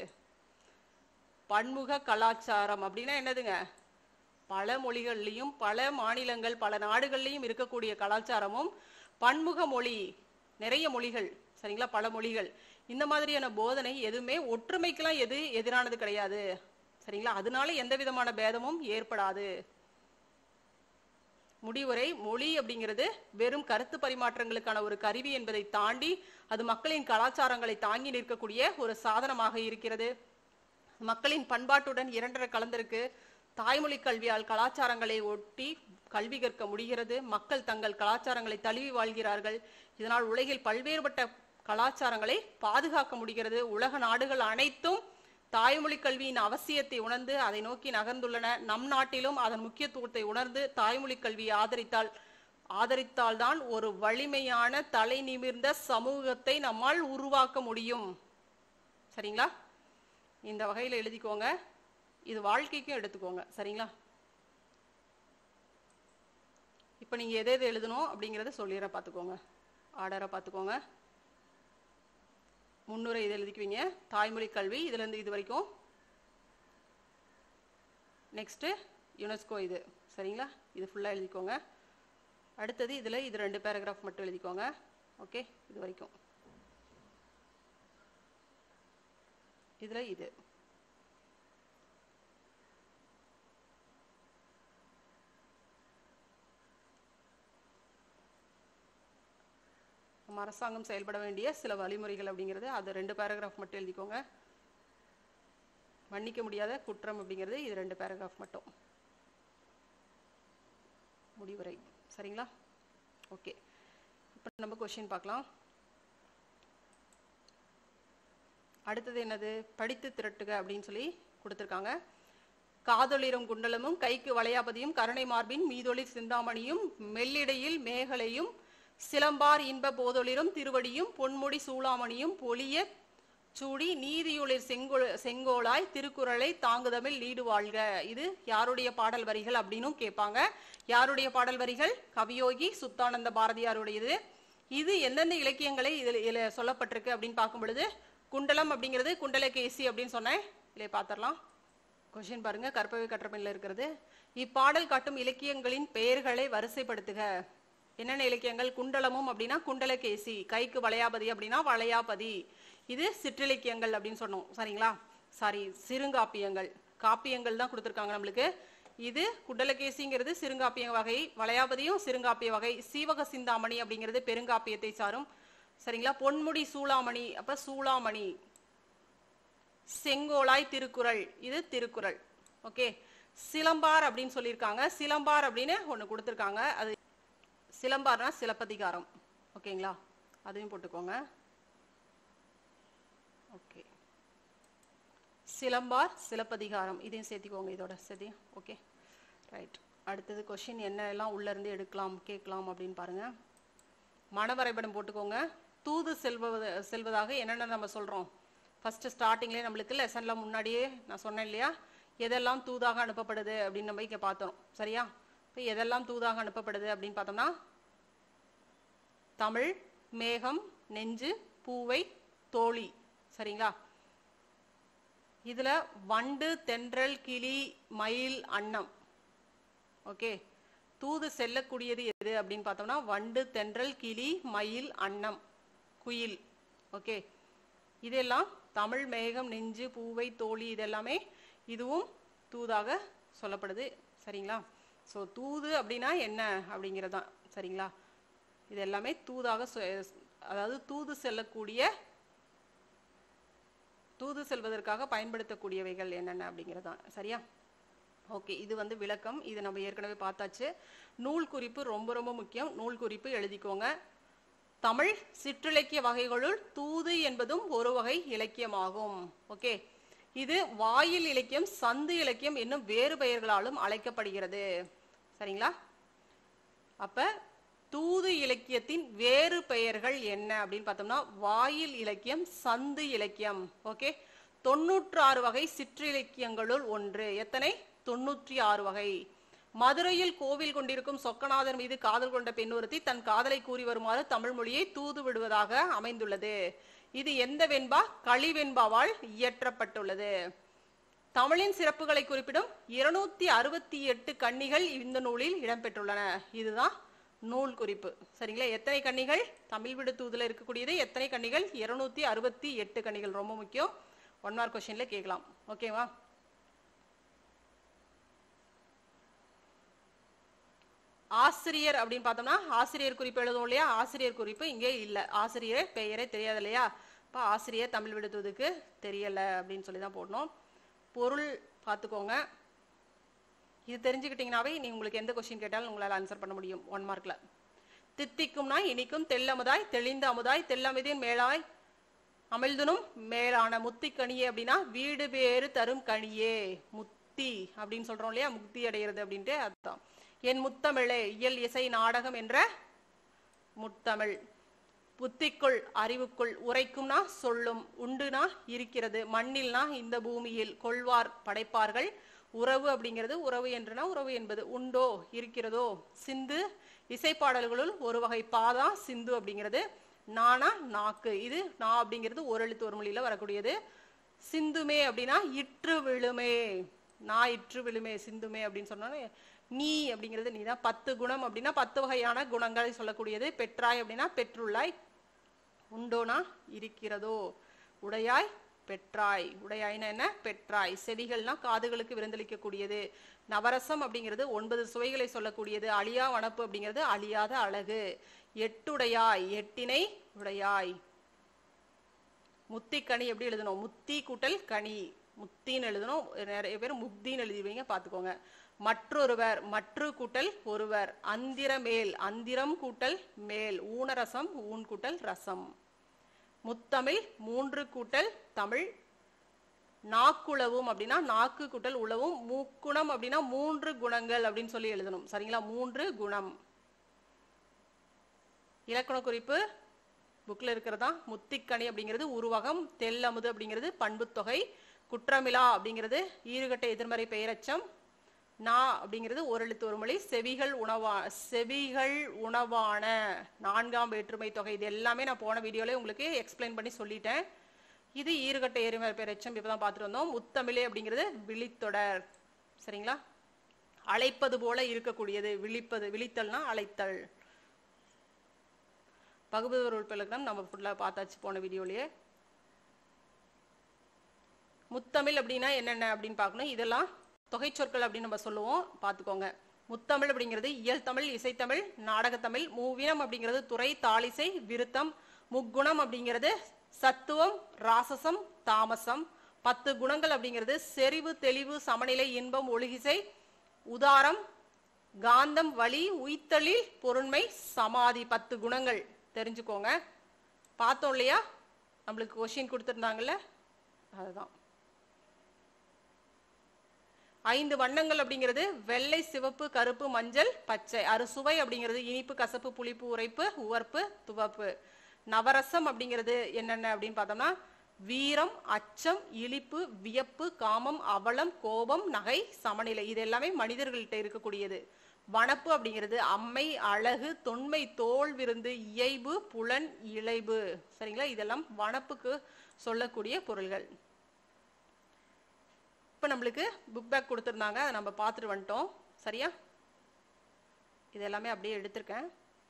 பன்முக கலாச்சாரம் அப்படின்னா என்னதுங்க பல மொழிகள்லையும் பல மாநிலங்கள் பல நாடுகள்லையும் இருக்கக்கூடிய கலாச்சாரமும் பன்முக மொழி நிறைய மொழிகள் சரிங்களா பல மொழிகள் இந்த மாதிரியான போதனை எதுவுமே ஒற்றுமைக்கெல்லாம் எது எதிரானது கிடையாது சரிங்களா அதனால எந்த விதமான பேதமும் ஏற்படாது முடிவுரை மொழி அப்படிங்கிறது வெறும் கருத்து பரிமாற்றங்களுக்கான ஒரு கருவி என்பதை தாண்டி அது மக்களின் கலாச்சாரங்களை தாங்கி நிற்கக்கூடிய ஒரு சாதனமாக இருக்கிறது மக்களின் பண்பாட்டுடன் இரண்டரை கலந்திருக்கு தாய்மொழி கல்வியால் கலாச்சாரங்களை ஒட்டி கல்வி கற்க முடிகிறது மக்கள் தங்கள் கலாச்சாரங்களை தழுவி வாழ்கிறார்கள் இதனால் உலகில் பல்வேறுபட்ட கலாச்சாரங்களை பாதுகாக்க முடிகிறது உலக நாடுகள் அனைத்தும் தாய்மொழி கல்வியின் அவசியத்தை உணர்ந்து அதை நோக்கி நகர்ந்துள்ளன நம் நாட்டிலும் அதன் முக்கியத்துவத்தை உணர்ந்து தாய்மொழி கல்வியை ஆதரித்தால் ஆதரித்தால்தான் ஒரு வலிமையான தலை நிமிர்ந்த சமூகத்தை நம்மால் உருவாக்க முடியும் சரிங்களா இந்த வகையில் எழுதிக்கோங்க இது வாழ்க்கைக்கும் எடுத்துக்கோங்க சரிங்களா இப்போ நீங்க எது எது எழுதணும் அப்படிங்கிறத சொல்லிடுற பார்த்துக்கோங்க ஆர்டரை பார்த்துக்கோங்க முன்னுரை இது எழுதிக்குவீங்க தாய்மொழி கல்வி இதுல இருந்து இது வரைக்கும் நெக்ஸ்ட் யுனெஸ்கோ இது சரிங்களா இது ஃபுல்லா எழுதிக்கோங்க அடுத்தது இதுல இது ரெண்டு பேராகிராஃப் மட்டும் எழுதிக்கோங்க ஓகே இது வரைக்கும் இதுல இது நம்ம அரசாங்கம் செயல்பட வேண்டிய சில வழிமுறைகள் அப்படிங்கிறது அது ரெண்டு பேராகிராஃப் மட்டும் எழுதிக்கோங்க மன்னிக்க முடியாத குற்றம் அப்படிங்கிறது இது ரெண்டு பேராகிராஃப் மட்டும் முடிவுரை சரிங்களா ஓகே இப்போ நம்ம கொஸ்டின் பார்க்கலாம் அடுத்தது என்னது படித்து திரட்டுக அப்படின்னு சொல்லி கொடுத்துருக்காங்க காதொளிரும் குண்டலமும் கைக்கு வளையாபதியும் கருணை மார்பின் மீதொளி சிந்தாமணியும் மெல்லிடையில் மேகலையும் சிலம்பார் இன்ப போதொளிரும் திருவடியும் பொன்முடி சூளாமணியும் பொலிய சூடி நீதியுளிர் செங்கோல் செங்கோலாய் திருக்குறளை தாங்குதமிழ் நீடு வாழ்க இது யாருடைய பாடல் வரிகள் அப்படின்னும் கேட்பாங்க யாருடைய பாடல் வரிகள் கவியோகி சுத்தானந்த பாரதியாருடையது இது எந்தெந்த இலக்கியங்களை இதில் இதில் சொல்லப்பட்டிருக்கு அப்படின்னு பார்க்கும் பொழுது குண்டலம் அப்படிங்கிறது குண்டலகேசி அப்படின்னு சொன்னேன் இதிலே பார்த்துடலாம் கொஷின் பாருங்க கற்பவை கற்றபின்ல இருக்கிறது இப்பாடல் காட்டும் இலக்கியங்களின் பெயர்களை வரிசைப்படுத்துக என்னென்ன இலக்கியங்கள் குண்டலமும் அப்படின்னா குண்டலகேசி கைக்கு வளையாபதி அப்படின்னா வளையாபதி இது சிற்றிலக்கியங்கள் அப்படின்னு சொன்னோம் சரிங்களா சாரி சிறுங்காப்பியங்கள் காப்பியங்கள் தான் கொடுத்துருக்காங்க நம்மளுக்கு இது குண்டலகேசிங்கிறது சிறுங்காப்பிய வகை வளையாபதியும் சிறுங்காப்பிய வகை சீவக சிந்தாமணி அப்படிங்கிறது பெருங்காப்பியத்தை சாரும் சரிங்களா பொன்முடி சூளாமணி அப்ப சூளாமணி செங்கோலாய் திருக்குறள் இது திருக்குறள் ஓகே சிலம்பார் அப்படின்னு சொல்லியிருக்காங்க சிலம்பார் அப்படின்னு ஒன்று கொடுத்துருக்காங்க அது சிலம்பார்னா சிலப்பதிகாரம் ஓகேங்களா அதையும் போட்டுக்கோங்க ஓகே சிலம்பார் சிலப்பதிகாரம் இதையும் சேர்த்திக்கோங்க இதோட சரி ஓகே ரைட் அடுத்தது கொஷின் என்ன எல்லாம் உள்ள இருந்து எடுக்கலாம் கேட்கலாம் அப்படின்னு பாருங்க மன வரைபடம் போட்டுக்கோங்க தூது செல்வது செல்வதாக என்னென்ன நம்ம சொல்றோம் ஃபர்ஸ்ட் ஸ்டார்டிங்லேயே நம்மளுக்கு லெசன்ல முன்னாடியே நான் சொன்னேன் இல்லையா எதெல்லாம் தூதாக அனுப்பப்படுது அப்படின்னு நம்ம இங்கே பார்த்தோம் சரியா இப்போ எதெல்லாம் தூதாக அனுப்பப்படுது அப்படின்னு பார்த்தோம்னா தமிழ் மேகம் நெஞ்சு பூவை தோழி சரிங்களா இதுல வண்டு தென்றல் கிளி மயில் அன்னம் ஓகே தூது செல்லக்கூடியது எது அப்படின்னு பார்த்தோம்னா வண்டு தென்றல் கிளி மயில் அன்னம் குயில் ஓகே இதெல்லாம் தமிழ் மேகம் நெஞ்சு பூவை தோழி இதெல்லாமே இதுவும் தூதாக சொல்லப்படுது சரிங்களா ஸோ தூது அப்படின்னா என்ன அப்படிங்கிறது தான் சரிங்களா இது எல்லாமே தூதாக சொ- அதாவது தூது செல்லக்கூடிய தூது செல்வதற்காக பயன்படுத்தக்கூடியவைகள் என்னென்ன அப்படிங்கிறது தான் சரியா ஓகே இது வந்து விளக்கம் இது நம்ம ஏற்கனவே பார்த்தாச்சு நூல் குறிப்பு ரொம்ப ரொம்ப முக்கியம் நூல் குறிப்பு எழுதிக்கோங்க தமிழ் சிற்றிலக்கிய வகைகளுள் தூது என்பதும் ஒரு வகை இலக்கியமாகும் ஓகே இது வாயில் இலக்கியம் சந்து இலக்கியம் என்னும் வேறு பெயர்களாலும் அழைக்கப்படுகிறது சரிங்களா அப்ப தூது இலக்கியத்தின் வேறு பெயர்கள் என்ன அப்படின்னு பார்த்தோம்னா வாயில் இலக்கியம் சந்து இலக்கியம் ஓகே தொண்ணூற்று ஆறு வகை சிற்றிலக்கியங்களுள் ஒன்று எத்தனை தொண்ணூற்றி ஆறு வகை மதுரையில் கோவில் கொண்டிருக்கும் சொக்கநாதர் மீது காதல் கொண்ட பெண் ஒருத்தி தன் காதலை கூறி வருமாறு தமிழ் மொழியை தூது விடுவதாக அமைந்துள்ளது இது எந்த வெண்பா களிவெண்பாவால் இயற்றப்பட்டுள்ளது தமிழின் சிறப்புகளை குறிப்பிடும் இருநூத்தி அறுபத்தி எட்டு கன்னிகள் இந்த நூலில் இடம்பெற்றுள்ளன இதுதான் நூல் குறிப்பு சரிங்களா எத்தனை கன்னிகள் தமிழ் விடு தூதுல இருக்கக்கூடியது எத்தனை கன்னிகள் இருநூத்தி அறுபத்தி எட்டு கன்னிகள் ரொம்ப முக்கியம் ஒன் மார்க் கொஸ்டின்ல கேட்கலாம் ஓகேவா ஆசிரியர் அப்படின்னு பார்த்தோம்னா ஆசிரியர் குறிப்பு எழுதுவோம் இல்லையா ஆசிரியர் குறிப்பு இங்கே இல்லை ஆசிரியர் பெயரே தெரியாது இல்லையா இப்போ ஆசிரியர் தமிழ் விடுத்துவதுக்கு தெரியல அப்படின்னு சொல்லி தான் போடணும் பொருள் பார்த்துக்கோங்க இது தெரிஞ்சுக்கிட்டீங்கனாவே நீ உங்களுக்கு எந்த கொஸ்டின் கேட்டாலும் உங்களால் ஆன்சர் பண்ண முடியும் ஒன் மார்க்ல தித்திக்கும்னா இனிக்கும் தெல்லமுதாய் தெளிந்த அமுதாய் தெல்லமிதின் மேலாய் அமிழ்துனும் மேலான முத்திக்கனியே அப்படின்னா வீடு பேறு தரும் கனியே முத்தி அப்படின்னு சொல்றோம் இல்லையா முக்தி அடைகிறது அப்படின்ட்டு அதுதான் என் முத்தமிழே இயல் இசை நாடகம் என்ற முத்தமிழ் புத்திக்குள் அறிவுக்குள் உரைக்கும்னா சொல்லும் உண்டுனா இருக்கிறது மண்ணில்னா இந்த பூமியில் கொள்வார் படைப்பார்கள் உறவு அப்படிங்கிறது உறவு என்றுனா உறவு என்பது உண்டோ இருக்கிறதோ சிந்து இசைப்பாடல்களுள் ஒரு வகை பாதா சிந்து அப்படிங்கிறது நானா நாக்கு இது நா அப்படிங்கிறது ஒரு எழுத்து ஒரு மொழியில வரக்கூடியது சிந்துமே அப்படின்னா இற்று விழுமே நான் இற்று விழுமே சிந்துமே அப்படின்னு சொன்னோன்னே நீ அப்படிங்கிறது நீ தான் பத்து குணம் அப்படின்னா பத்து வகையான குணங்களை சொல்லக்கூடியது பெற்றாய் அப்படின்னா பெற்றுள்ளாய் உண்டோனா இருக்கிறதோ உடையாய் பெற்றாய் உடையாய்னா என்ன பெற்றாய் செடிகள்னா காதுகளுக்கு விருந்தளிக்கக்கூடியது நவரசம் அப்படிங்கிறது ஒன்பது சுவைகளை சொல்லக்கூடியது அழியா வனப்பு அப்படிங்கிறது அழியாத அழகு எட்டுடையாய் எட்டினை உடையாய் முத்திக்கனி எப்படி எழுதணும் முத்தி கூட்டல் கனி முத்தின்னு எழுதணும் நிறைய பேர் முக்தின்னு எழுதிவீங்க பார்த்துக்கோங்க மற்றொருவர் மற்று கூட்டல் ஒருவர் அந்திர மேல் அந்திரம் கூட்டல் மேல் ஊனரசம் ஊன் கூட்டல் ரசம் முத்தமிழ் மூன்று கூட்டல் தமிழ் நாக்குளவும் அப்படின்னா நாக்கு கூட்டல் உளவும் முக்குணம் அப்படின்னா மூன்று குணங்கள் அப்படின்னு சொல்லி எழுதணும் சரிங்களா மூன்று குணம் இலக்கண குறிப்பு புக்கில் இருக்கிறதா முத்திக்கனி அப்படிங்கிறது உருவகம் தெல்லமுது அப்படிங்கிறது பண்புத்தொகை குற்றமிலா அப்படிங்கிறது ஈறுகட்ட எதிர்மறை பெயரச்சம் நா அப்படிங்கிறது ஒரு எழுத்து ஒரு மொழி செவிகள் உணவா செவிகள் உணவான நான்காம் வேற்றுமை தொகை இது எல்லாமே நான் போன வீடியோல உங்களுக்கு எக்ஸ்பிளைன் பண்ணி சொல்லிட்டேன் இது ஈறுகட்ட எரிமறை பெயரச்சம் இப்பதான் பார்த்துட்டு வந்தோம் முத்தமிழே அப்படிங்கிறது விழித்தொடர் சரிங்களா அழைப்பது போல இருக்கக்கூடியது விழிப்பது விழித்தல்னா அழைத்தல் பகுபதர் உறுப்பினர்கள் நம்ம ஃபுல்லாக பார்த்தாச்சு போன வீடியோலயே முத்தமிழ் அப்படின்னா என்னென்ன அப்படின்னு பார்க்கணும் இதெல்லாம் தொகை சொற்கள் அப்படின்னு நம்ம சொல்லுவோம் பார்த்துக்கோங்க முத்தமிழ் அப்படிங்கிறது இயல் தமிழ் இசைத்தமிழ் நாடகத்தமிழ் மூவினம் அப்படிங்கிறது துறை தாளிசை விருத்தம் முக்குணம் அப்படிங்கிறது சத்துவம் ராசசம் தாமசம் பத்து குணங்கள் அப்படிங்கிறது செறிவு தெளிவு சமநிலை இன்பம் ஒழுகிசை உதாரம் காந்தம் வலி உய்த்தலில் பொருண்மை சமாதி பத்து குணங்கள் தெரிஞ்சுக்கோங்க பார்த்தோம் இல்லையா நம்மளுக்கு கொஷின் கொடுத்துருந்தாங்கல்ல அதுதான் ஐந்து வண்ணங்கள் அப்படிங்கிறது வெள்ளை சிவப்பு கருப்பு மஞ்சள் பச்சை அறுசுவை அப்படிங்கிறது இனிப்பு கசப்பு புளிப்பு உரைப்பு உவர்ப்பு துவப்பு நவரசம் அப்படிங்கிறது என்னென்ன அப்படின்னு பார்த்தோம்னா வீரம் அச்சம் இழிப்பு வியப்பு காமம் அவலம் கோபம் நகை சமநிலை இது எல்லாமே மனிதர்கள்ட்ட இருக்கக்கூடியது வனப்பு அப்படிங்கிறது அம்மை அழகு தொன்மை தோல் விருந்து இயைபு புலன் இளைபு சரிங்களா இதெல்லாம் வனப்புக்கு சொல்லக்கூடிய பொருள்கள் இப்போ நம்மளுக்கு புக் பேக் கொடுத்துருந்தாங்க அதை நம்ம பார்த்துட்டு வந்துட்டோம் சரியா இது எல்லாமே அப்படியே எடுத்திருக்கேன்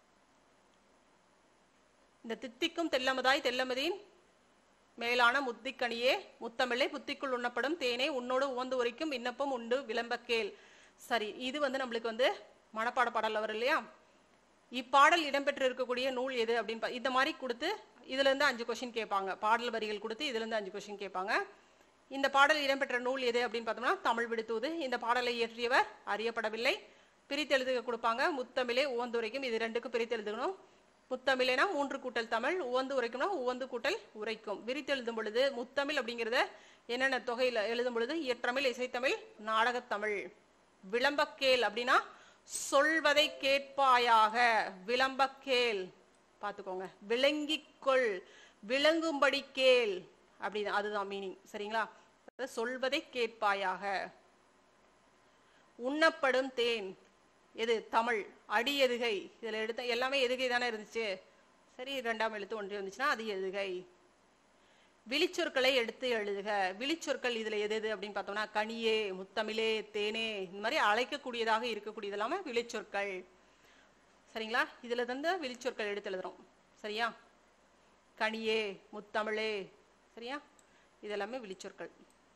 இந்த தித்திக்கும் தெல்லமதாய் தெல்லமதியின் மேலான முத்திக்கனியே முத்தமிழே புத்திக்குள் உண்ணப்படும் தேனே உன்னோடு உவந்து உரைக்கும் விண்ணப்பம் உண்டு விளம்பக்கேல் சரி இது வந்து நம்மளுக்கு வந்து மனப்பாட பாடல்ல வரும் இல்லையா இப்பாடல் இடம்பெற்று இருக்கக்கூடிய நூல் எது அப்படின்னு பா- இந்த மாதிரி கொடுத்து இதுல இருந்து அஞ்சு கொஸ்டின் கேட்பாங்க பாடல் வரிகள் கொடுத்து இதுல இருந்து அஞ்சு கொஸ்டின் கேட்பாங்க இந்த பாடல் இடம்பெற்ற நூல் எது அப்படின்னு பார்த்தோம்னா தமிழ் விடுத்துவது இந்த பாடலை இயற்றியவர் அறியப்படவில்லை பிரித்தெழுதுக கொடுப்பாங்க முத்தமிழே உவந்து உரைக்கும் இது ரெண்டுக்கும் பிரித்தெழுதுகணும் முத்தமிழேனா மூன்று கூட்டல் தமிழ் உவந்து உரைக்கும்னா உவந்து கூட்டல் உரைக்கும் விரித்தெழுதும் பொழுது முத்தமிழ் அப்படிங்கிறத என்னென்ன தொகையில எழுதும் பொழுது இயற்றமிழ் இசைத்தமிழ் நாடகத்தமிழ் விளம்பக்கேல் அப்படின்னா சொல்வதை கேட்பாயாக விளம்பக்கேல் பார்த்துக்கோங்க விளங்கிக்கொள் விளங்கும்படி கேள் அப்படின்னு அதுதான் மீனிங் சரிங்களா அதாவது சொல்வதை கேட்பாயாக உண்ணப்படும் தேன் எது தமிழ் அடி எதுகை இதுல எடுத்த எல்லாமே எதுகை தானே இருந்துச்சு சரி ரெண்டாம் எழுத்து ஒன்று இருந்துச்சுன்னா அது எதுகை விழிச்சொற்களை எடுத்து எழுதுக விழிச்சொற்கள் இதுல எது எது அப்படின்னு பார்த்தோம்னா கனியே முத்தமிழே தேனே இந்த மாதிரி அழைக்கக்கூடியதாக இருக்கக்கூடியது எல்லாமே விழிச்சொற்கள் சரிங்களா இதுல இருந்து விழிச்சொற்கள் எடுத்து எழுதுறோம் சரியா கனியே முத்தமிழே சரியா இதெல்லாமே விழிச்சொற்கள்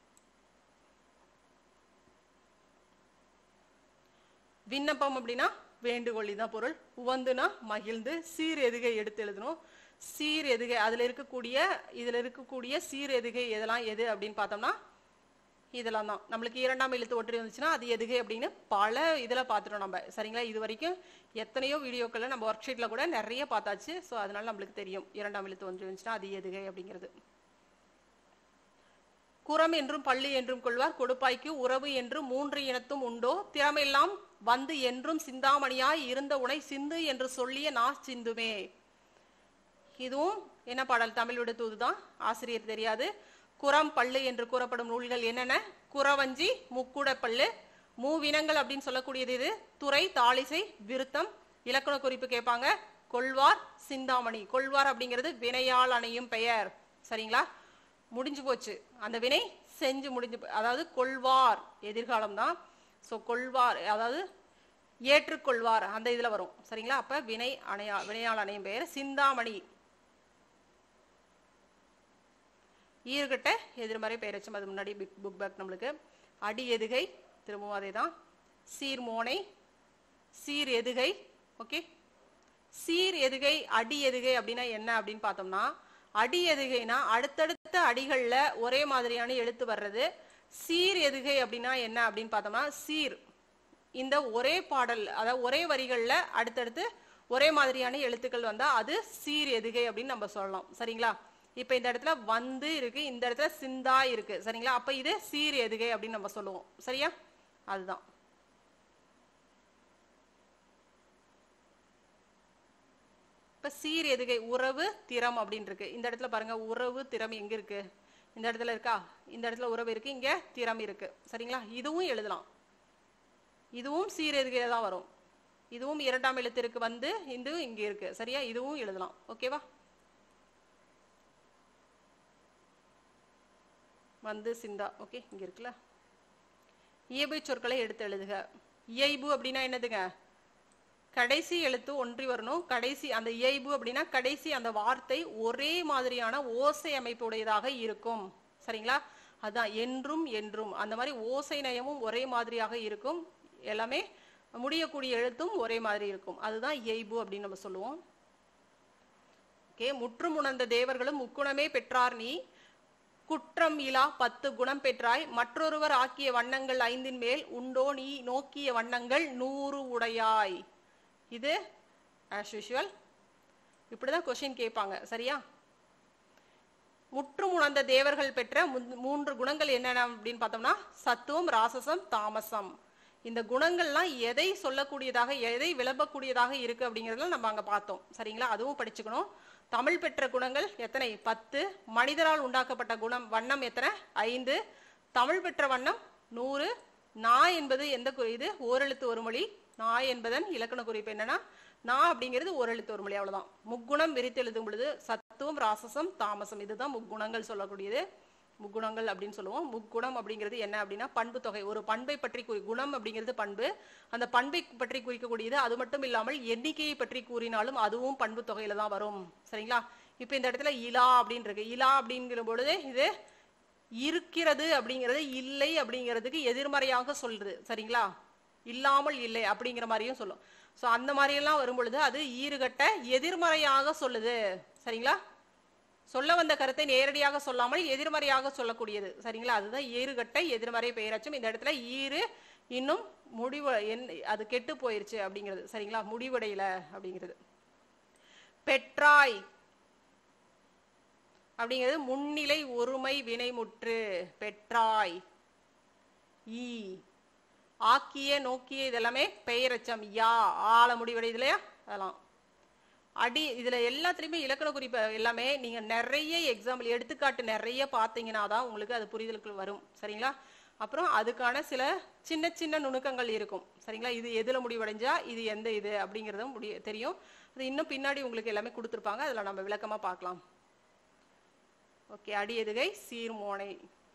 விண்ணப்பம் அப்படின்னா வேண்டுகோள் இதுதான் பொருள் உவந்துனா மகிழ்ந்து சீர் எதுகை எடுத்து எழுதணும் சீர் எதுகை அதுல இருக்கக்கூடிய இதுல இருக்கக்கூடிய சீர் எதுகை எதெல்லாம் எது அப்படின்னு பார்த்தோம்னா இதெல்லாம் தான் நம்மளுக்கு இரண்டாம் எழுத்து ஒற்றை வந்துச்சுன்னா அது எதுகை அப்படின்னு பல இதுல பார்த்துட்டோம் நம்ம சரிங்களா இது வரைக்கும் எத்தனையோ வீடியோக்கள்ல நம்ம ஒர்க் ஷீட்ல கூட நிறைய பார்த்தாச்சு ஸோ அதனால நம்மளுக்கு தெரியும் இரண்டாம் எழுத்து ஒன்று வந்துச்சுன்னா அது எதுகை அப்படிங்கிறது குரம் என்றும் பள்ளி என்றும் கொள்வார் கொடுப்பாய்க்கு உறவு என்றும் மூன்று இனத்தும் உண்டோ திறமெல்லாம் வந்து என்றும் சிந்தாமணியாய் இருந்த உனை சிந்து என்று சொல்லிய நா சிந்துமே இதுவும் என்ன பாடல் தமிழ் விடுத்துவதுதான் ஆசிரியர் தெரியாது குரம் பள்ளு என்று கூறப்படும் நூல்கள் என்னென்ன குறவஞ்சி முக்குட பள்ளு மூவினங்கள் அப்படின்னு சொல்லக்கூடியது இது துறை தாளிசை விருத்தம் இலக்கண குறிப்பு கேட்பாங்க கொள்வார் சிந்தாமணி கொள்வார் அப்படிங்கிறது வினையால் அணையும் பெயர் சரிங்களா முடிஞ்சு போச்சு அந்த வினை செஞ்சு முடிஞ்சு போ- அதாவது கொள்வார் எதிர்காலம் தான் ஸோ கொள்வார் அதாவது ஏற்றுக்கொள்வார் அந்த இதுல வரும் சரிங்களா அப்ப வினை அணையா வினையால் அணையும் பெயர் சிந்தாமணி ஈர்கிட்ட எதிர்மறை பெயரச்சம் அது முன்னாடி பிக் புக் பேக் நம்மளுக்கு அடி எதுகை திரும்பவும் அதே தான் சீர்மோனை சீர் எதுகை ஓகே சீர் எதுகை அடி எதுகை அப்படின்னா என்ன அப்படின்னு பார்த்தோம்னா அடி எதுகைனா அடுத்தடுத்த அடிகள்ல ஒரே மாதிரியான எழுத்து வர்றது சீர் எதுகை அப்படின்னா என்ன அப்படின்னு பார்த்தோம்னா சீர் இந்த ஒரே பாடல் அதாவது ஒரே வரிகள்ல அடுத்தடுத்து ஒரே மாதிரியான எழுத்துக்கள் வந்தா அது சீர் எதுகை அப்படின்னு நம்ம சொல்லலாம் சரிங்களா இப்ப இந்த இடத்துல வந்து இருக்கு இந்த இடத்துல சிந்தா இருக்கு சரிங்களா அப்ப இது சீர் எதுகை அப்படின்னு நம்ம சொல்லுவோம் சரியா அதுதான் இப்ப சீர் எதுகை உறவு திறம் அப்படின்னு இருக்கு இந்த இடத்துல பாருங்க உறவு திறம் எங்க இருக்கு இந்த இடத்துல இருக்கா இந்த இடத்துல உறவு இருக்கு இங்க திறம் இருக்கு சரிங்களா இதுவும் எழுதலாம் இதுவும் சீர் எதுகையில தான் வரும் இதுவும் இரண்டாம் எழுத்திற்கு வந்து இதுவும் இங்க இருக்கு சரியா இதுவும் எழுதலாம் ஓகேவா வந்து சிந்தா ஓகே இங்க இருக்குல்ல இயல்பு சொற்களை எடுத்து எழுதுக இயைபு அப்படின்னா என்னதுங்க கடைசி எழுத்து ஒன்றி வரணும் கடைசி அந்த இயைபு அப்படின்னா கடைசி அந்த வார்த்தை ஒரே மாதிரியான ஓசை அமைப்புடையதாக இருக்கும் சரிங்களா அதான் என்றும் என்றும் அந்த மாதிரி ஓசை நயமும் ஒரே மாதிரியாக இருக்கும் எல்லாமே முடியக்கூடிய எழுத்தும் ஒரே மாதிரி இருக்கும் அதுதான் இயைபு அப்படின்னு நம்ம சொல்லுவோம் ஓகே முற்றும் உணர்ந்த தேவர்களும் முக்குணமே பெற்றார் நீ குற்றம் இலா பத்து குணம் பெற்றாய் மற்றொருவர் ஆக்கிய வண்ணங்கள் ஐந்தின் மேல் உண்டோ நீ நோக்கிய வண்ணங்கள் நூறு உடையாய் இது ஆஸ் யூஷுவல் இப்படிதான் கொஸ்டின் கேட்பாங்க சரியா முற்றும் உணர்ந்த தேவர்கள் பெற்ற முன்- மூன்று குணங்கள் என்னென்ன அப்படின்னு பார்த்தோம்னா சத்துவம் ராசசம் தாமசம் இந்த குணங்கள்லாம் எதை சொல்லக்கூடியதாக எதை விளம்பக்கூடியதாக இருக்கு அப்படிங்கறதுல நம்ம அங்க பார்த்தோம் சரிங்களா அதுவும் படிச்சுக்கணும் தமிழ் பெற்ற குணங்கள் எத்தனை பத்து மனிதரால் உண்டாக்கப்பட்ட குணம் வண்ணம் எத்தனை ஐந்து தமிழ் பெற்ற வண்ணம் நூறு நா என்பது எந்த கு- இது ஓரெழுத்து ஒரு மொழி நா என்பதன் இலக்கண குறிப்பு என்னன்னா நா அப்படிங்கிறது ஓரெழுத்து ஒரு மொழி அவ்வளவுதான் முக்குணம் விரித்து எழுதும் பொழுது சத்துவம் ராசசம் தாமசம் இதுதான் முக்குணங்கள் சொல்லக்கூடியது முக்குணங்கள் அப்படின்னு சொல்லுவோம் முக்குணம் அப்படிங்கிறது என்ன அப்படின்னா பண்பு தொகை ஒரு பண்பை பற்றி குறி குணம் அப்படிங்கிறது பண்பு அந்த பண்பை பற்றி குறிக்கக்கூடியது அது மட்டும் இல்லாமல் எண்ணிக்கையை பற்றி கூறினாலும் அதுவும் பண்பு தொகையில தான் வரும் சரிங்களா இப்போ இந்த இடத்துல இலா அப்படின்னு இருக்கு இலா அப்படிங்கிற பொழுது இது இருக்கிறது அப்படிங்கிறது இல்லை அப்படிங்கிறதுக்கு எதிர்மறையாக சொல்லுது சரிங்களா இல்லாமல் இல்லை அப்படிங்கிற மாதிரியும் சொல்லும் ஸோ அந்த மாதிரி எல்லாம் வரும் பொழுது அது ஈறுகட்ட எதிர்மறையாக சொல்லுது சரிங்களா சொல்ல வந்த கருத்தை நேரடியாக சொல்லாமல் எதிர்மறையாக சொல்லக்கூடியது சரிங்களா அதுதான் ஈறுகட்ட எதிர்மறை பெயரச்சம் இந்த இடத்துல ஈறு இன்னும் முடிவு என் அது கெட்டு போயிருச்சு அப்படிங்கிறது சரிங்களா முடிவடையல அப்படிங்கிறது பெற்றாய் அப்படிங்கிறது முன்னிலை ஒருமை வினைமுற்று பெற்றாய் ஈ ஆக்கிய நோக்கிய இதெல்லாமே பெயரச்சம் யா ஆல முடிவடையுது இல்லையா அதெல்லாம் அடி இதுல எல்லாத்துலயுமே இலக்கண குறிப்பு எல்லாமே நீங்க நிறைய எக்ஸாம்பிள் எடுத்துக்காட்டு நிறைய பார்த்தீங்கன்னா தான் உங்களுக்கு அது புரிதலுக்கு வரும் சரிங்களா அப்புறம் அதுக்கான சில சின்ன சின்ன நுணுக்கங்கள் இருக்கும் சரிங்களா இது எதுல முடிவடைஞ்சா இது எந்த இது அப்படிங்கறதும் முடிய தெரியும் அது இன்னும் பின்னாடி உங்களுக்கு எல்லாமே கொடுத்துருப்பாங்க அதுல நம்ம விளக்கமா பார்க்கலாம் ஓகே அடி எதுகை சீர்மோனை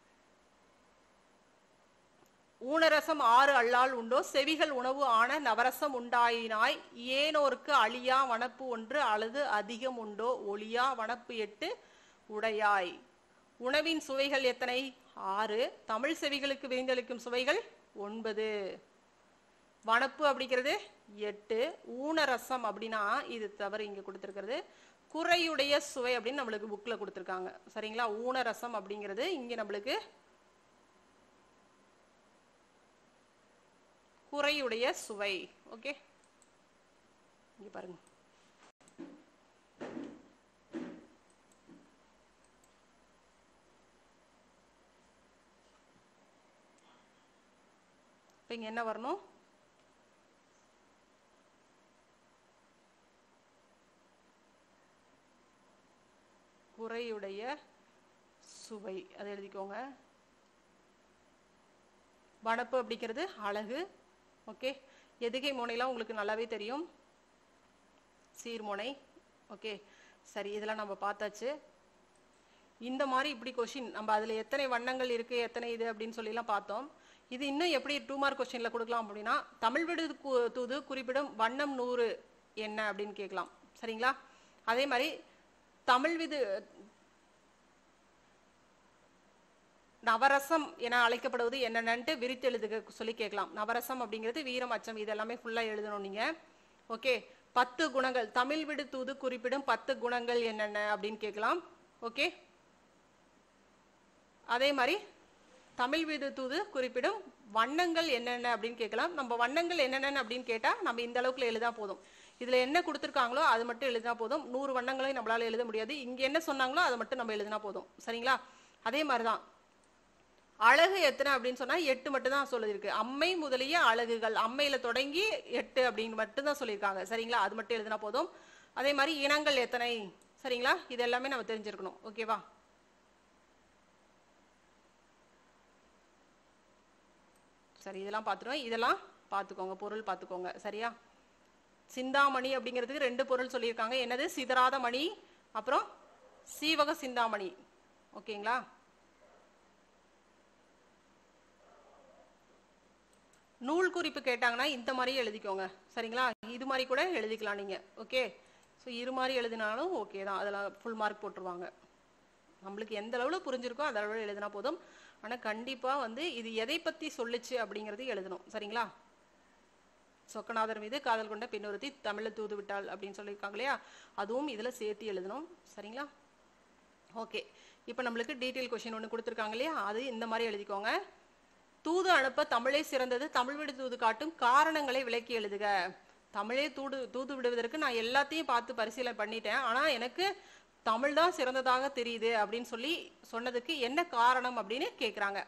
ஊனரசம் ஆறு அல்லால் உண்டோ செவிகள் உணவு ஆன நவரசம் உண்டாயினாய் ஏனோர்க்கு அழியா வனப்பு ஒன்று அல்லது அதிகம் உண்டோ ஒளியா வனப்பு எட்டு உடையாய் உணவின் சுவைகள் எத்தனை ஆறு தமிழ் செவிகளுக்கு விரிந்தளிக்கும் சுவைகள் ஒன்பது வனப்பு அப்படிங்கிறது எட்டு ஊனரசம் அப்படின்னா இது தவறு இங்க கொடுத்திருக்கிறது குறையுடைய சுவை அப்படின்னு நம்மளுக்கு புக்ல கொடுத்திருக்காங்க சரிங்களா ஊனரசம் அப்படிங்கிறது இங்க நம்மளுக்கு குறையுடைய சுவை ஓகே இங்க பாருங்க இப்ப இங்க என்ன வரணும் குறையுடைய சுவை அதை எழுதிக்கோங்க வனப்பு அப்படிங்கிறது அழகு ஓகே எதுகை முனைலாம் உங்களுக்கு நல்லாவே தெரியும் சீர்முனை ஓகே சரி இதெல்லாம் நம்ம பார்த்தாச்சு இந்த மாதிரி இப்படி கொஷின் நம்ம அதுல எத்தனை வண்ணங்கள் இருக்கு எத்தனை இது அப்படின்னு சொல்லிலாம் பார்த்தோம் இது இன்னும் எப்படி டூ மார்க் கொஸ்டின்ல கொடுக்கலாம் அப்படின்னா தமிழ் விடு கு- தூது குறிப்பிடும் வண்ணம் நூறு என்ன அப்படின்னு கேட்கலாம் சரிங்களா அதே மாதிரி தமிழ் விது நவரசம் என அழைக்கப்படுவது என்னென்னன்ட்டு விரித்து எழுதுக சொல்லி கேட்கலாம் நவரசம் அப்படிங்கிறது வீரம் அச்சம் இது எல்லாமே ஃபுல்லா எழுதணும் நீங்க ஓகே பத்து குணங்கள் தமிழ் விடு தூது குறிப்பிடும் பத்து குணங்கள் என்னென்ன அப்படின்னு கேட்கலாம் ஓகே அதே மாதிரி தமிழ் விடு தூது குறிப்பிடும் வண்ணங்கள் என்னென்ன அப்படின்னு கேட்கலாம் நம்ம வண்ணங்கள் என்னென்ன அப்படின்னு கேட்டா நம்ம இந்த அளவுக்குள்ள எழுதா போதும் இதுல என்ன கொடுத்துருக்காங்களோ அது மட்டும் எழுதினா போதும் நூறு வண்ணங்களை நம்மளால எழுத முடியாது இங்க என்ன சொன்னாங்களோ அதை மட்டும் நம்ம எழுதினா போதும் சரிங்களா அதே மாதிரிதான் அழகு எத்தனை அப்படின்னு சொன்னா எட்டு மட்டும் தான் சொல்லியிருக்கு அம்மை முதலிய அழகுகள் அம்மையில தொடங்கி எட்டு அப்படின்னு மட்டும் தான் சொல்லியிருக்காங்க சரிங்களா அது மட்டும் எழுதினா போதும் அதே மாதிரி இனங்கள் எத்தனை சரிங்களா இது எல்லாமே நம்ம தெரிஞ்சிருக்கணும் ஓகேவா சரி இதெல்லாம் பார்த்துட்டோம் இதெல்லாம் பார்த்துக்கோங்க பொருள் பார்த்துக்கோங்க சரியா சிந்தாமணி அப்படிங்கிறதுக்கு ரெண்டு பொருள் சொல்லியிருக்காங்க என்னது சிதறாத மணி அப்புறம் சீவக சிந்தாமணி ஓகேங்களா நூல் குறிப்பு கேட்டாங்கன்னா இந்த மாதிரி எழுதிக்கோங்க சரிங்களா இது மாதிரி கூட எழுதிக்கலாம் நீங்க ஓகே ஸோ இது மாதிரி எழுதினாலும் ஓகே தான் அதில் ஃபுல் மார்க் போட்டுருவாங்க நம்மளுக்கு எந்த அளவில் புரிஞ்சிருக்கோ அந்த அளவில் எழுதினா போதும் ஆனால் கண்டிப்பாக வந்து இது எதை பற்றி சொல்லுச்சு அப்படிங்கிறது எழுதணும் சரிங்களா சொக்கநாதர் மீது காதல் கொண்ட பெண்ணொருத்தி தமிழில் தூது விட்டாள் அப்படின்னு சொல்லியிருக்காங்க இல்லையா அதுவும் இதில் சேர்த்து எழுதணும் சரிங்களா ஓகே இப்போ நம்மளுக்கு டீட்டெயில் கொஷின் ஒன்று கொடுத்துருக்காங்க இல்லையா அது இந்த மாதிரி எழுதிக்கோங்க தூது அனுப்ப தமிழே சிறந்தது தமிழ் விடு தூது காட்டும் காரணங்களை விளக்கி எழுதுக தமிழே தூது தூது விடுவதற்கு நான் எல்லாத்தையும் பார்த்து பரிசீலனை பண்ணிட்டேன் ஆனால் எனக்கு தமிழ் தான் சிறந்ததாக தெரியுது அப்படின்னு சொல்லி சொன்னதுக்கு என்ன காரணம் அப்படின்னு கேட்குறாங்க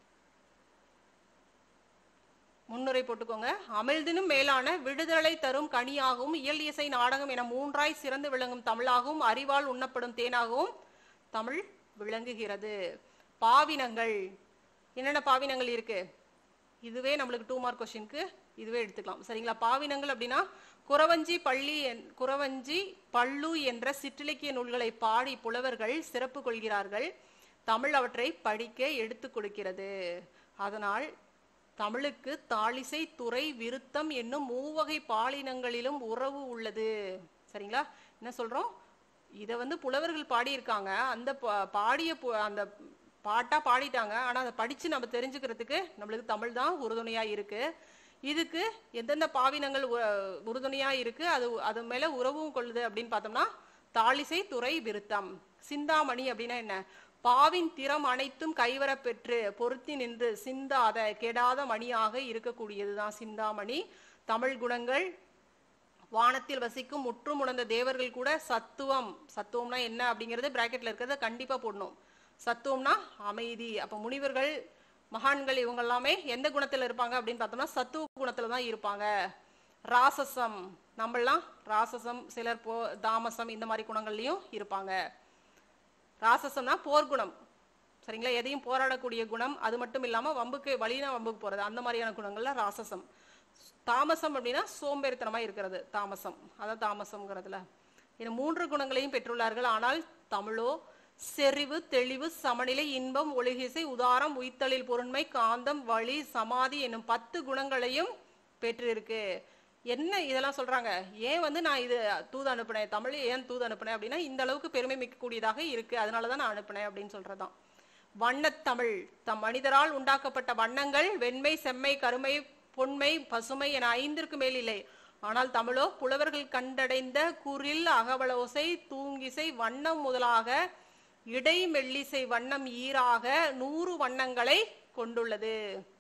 முன்னுரை போட்டுக்கோங்க அமிழ்தினும் மேலான விடுதலை தரும் கனியாகவும் இயல் இசை நாடகம் என மூன்றாய் சிறந்து விளங்கும் தமிழாகவும் அறிவால் உண்ணப்படும் தேனாகவும் தமிழ் விளங்குகிறது பாவினங்கள் என்னென்ன பாவினங்கள் இருக்கு இதுவே நம்மளுக்கு டூ மார்க் கொஸ்டினுக்கு இதுவே எடுத்துக்கலாம் சரிங்களா பாவினங்கள் அப்படின்னா குறவஞ்சி பள்ளி என்- குறவஞ்சி பள்ளு என்ற சிற்றிலக்கிய நூல்களை பாடி புலவர்கள் சிறப்பு கொள்கிறார்கள் தமிழ் அவற்றை படிக்க எடுத்துக் கொடுக்கிறது அதனால் தமிழுக்கு தாளிசை துறை விருத்தம் என்னும் மூவகை பாலினங்களிலும் உறவு உள்ளது சரிங்களா என்ன சொல்றோம் இதை வந்து புலவர்கள் பாடியிருக்காங்க அந்த பா- பாடிய பு- அந்த பாட்டா பாடிட்டாங்க ஆனா அதை படிச்சு நம்ம தெரிஞ்சுக்கிறதுக்கு நம்மளுக்கு தமிழ் தான் உறுதுணையா இருக்கு இதுக்கு எந்தெந்த பாவினங்கள் உ- உறுதுணையா இருக்கு அது அது மேல உறவும் கொள்ளுது அப்படின்னு பார்த்தோம்னா தாளிசை துறை விருத்தம் சிந்தாமணி அப்படின்னா என்ன பாவின் திறம் அனைத்தும் கைவரப் பெற்று பொருத்தி நின்று சிந்தாத கெடாத மணியாக இருக்கக்கூடியதுதான் சிந்தாமணி தமிழ் குணங்கள் வானத்தில் வசிக்கும் முற்றும் உணர்ந்த தேவர்கள் கூட சத்துவம் சத்துவம்னா என்ன அப்படிங்கிறது பிராக்கெட்ல இருக்கிறத கண்டிப்பா போடணும் சத்துவம்னா அமைதி அப்ப முனிவர்கள் மகான்கள் இவங்க எல்லாமே எந்த குணத்துல இருப்பாங்க அப்படின்னு பார்த்தோம்னா சத்துவ குணத்துல தான் இருப்பாங்க ராசசம் நம்மளாம் ராசசம் சிலர் போ தாமசம் இந்த மாதிரி குணங்கள்லயும் இருப்பாங்க ராசசம்னா போர்க்குணம் சரிங்களா எதையும் போராடக்கூடிய குணம் அது மட்டும் இல்லாம வம்புக்கு வழினா வம்புக்கு போறது அந்த மாதிரியான குணங்கள்ல ராசசம் தாமசம் அப்படின்னா சோம்பேறித்தனமா இருக்கிறது தாமசம் அதான் தாமசம்ங்கிறதுல இந்த மூன்று குணங்களையும் பெற்றுள்ளார்கள் ஆனால் தமிழோ செறிவு தெளிவு சமநிலை இன்பம் ஒழுகிசை உதாரம் உய்த்தலில் பொருண்மை காந்தம் வழி சமாதி என்னும் பத்து குணங்களையும் பெற்றிருக்கு என்ன இதெல்லாம் சொல்றாங்க ஏன் வந்து நான் இது தூது அனுப்புனேன் தமிழ் ஏன் தூது அனுப்புனேன் அப்படின்னா இந்த அளவுக்கு பெருமை மிக்கக்கூடியதாக இருக்கு அதனாலதான் நான் அனுப்புனேன் அப்படின்னு சொல்றதுதான் வண்ணத்தமிழ் தம் மனிதரால் உண்டாக்கப்பட்ட வண்ணங்கள் வெண்மை செம்மை கருமை பொன்மை பசுமை என ஐந்திற்கு மேல் இல்லை ஆனால் தமிழோ புலவர்கள் கண்டடைந்த குரில் அகவலோசை தூங்கிசை வண்ணம் முதலாக இடை மெல்லிசை வண்ணம் ஈராக நூறு வண்ணங்களை கொண்டுள்ளது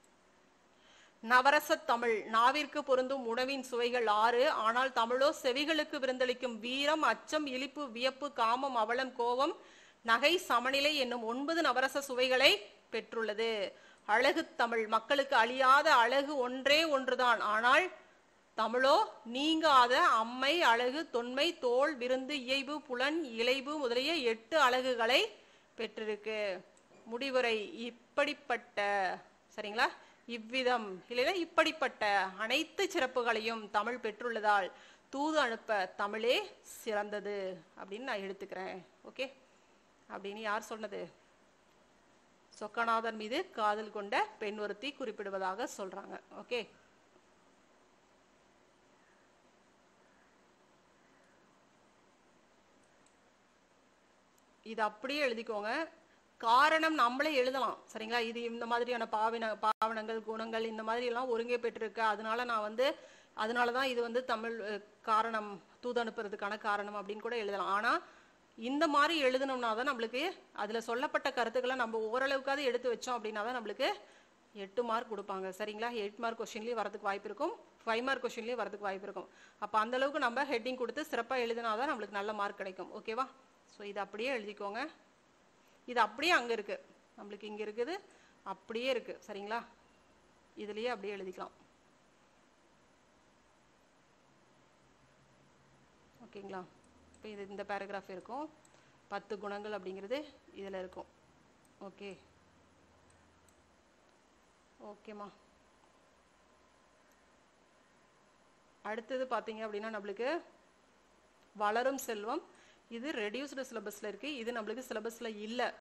நவரசத் தமிழ் நாவிற்கு பொருந்தும் உணவின் சுவைகள் ஆறு ஆனால் தமிழோ செவிகளுக்கு விருந்தளிக்கும் வீரம் அச்சம் இழிப்பு வியப்பு காமம் அவலம் கோபம் நகை சமநிலை என்னும் ஒன்பது நவரச சுவைகளை பெற்றுள்ளது அழகு தமிழ் மக்களுக்கு அழியாத அழகு ஒன்றே ஒன்றுதான் ஆனால் தமிழோ நீங்காத அம்மை அழகு தொன்மை தோல் விருந்து இயைபு புலன் இளைவு முதலிய எட்டு அழகுகளை பெற்றிருக்கு முடிவுரை இப்படிப்பட்ட சரிங்களா இவ்விதம் இல்லைன்னா இப்படிப்பட்ட அனைத்து சிறப்புகளையும் தமிழ் பெற்றுள்ளதால் தூது அனுப்ப தமிழே சிறந்தது அப்படின்னு நான் எடுத்துக்கிறேன் ஓகே அப்படின்னு யார் சொன்னது சொக்கநாதர் மீது காதல் கொண்ட பெண் ஒருத்தி குறிப்பிடுவதாக சொல்றாங்க ஓகே இது அப்படியே எழுதிக்கோங்க காரணம் நம்மளே எழுதலாம் சரிங்களா இது இந்த மாதிரியான பாவின பாவனங்கள் குணங்கள் இந்த மாதிரி எல்லாம் ஒருங்கே பெற்றிருக்கு அதனால நான் வந்து அதனால தான் இது வந்து தமிழ் அஹ், காரணம் தூது அனுப்புறதுக்கான காரணம் அப்படின்னு கூட எழுதலாம் ஆனா இந்த மாதிரி எழுதணும்னா தான் நம்மளுக்கு அதுல சொல்லப்பட்ட கருத்துக்களை நம்ம ஓரளவுக்காவது எடுத்து வச்சோம் அப்படின்னா தான் நம்மளுக்கு எட்டு மார்க் கொடுப்பாங்க சரிங்களா எயிட் மார்க் கொஸ்டின்லயும் வரதுக்கு வாய்ப்பு இருக்கும் ஃபைவ் மார்க் கொஸ்டின்லயும் வரதுக்கு வாய்ப்பு இருக்கும் அப்ப அந்த அளவுக்கு நம்ம ஹெட்டிங் கொடுத்து சிறப்பா எழுதினா தான் நம்மளுக்கு நல்ல மார்க் கிடைக்கும் ஓகேவா ஸோ இது அப்படியே எழுதிக்கோங்க இது அப்படியே அங்க இருக்கு நம்மளுக்கு இங்க இருக்குது அப்படியே இருக்கு சரிங்களா இதுலயே அப்படியே எழுதிக்கலாம் ஓகேங்களா இப்போ இது இந்த பேராகிராஃப் இருக்கும் பத்து குணங்கள் அப்படிங்கிறது இதில் இருக்கும் ஓகே ஓகேம்மா அடுத்தது பார்த்தீங்க அப்படின்னா நம்மளுக்கு வளரும் செல்வம் இது ரெடியூஸ்டு சிலபஸில் இருக்குது இது நம்மளுக்கு சிலபஸில் இல்லை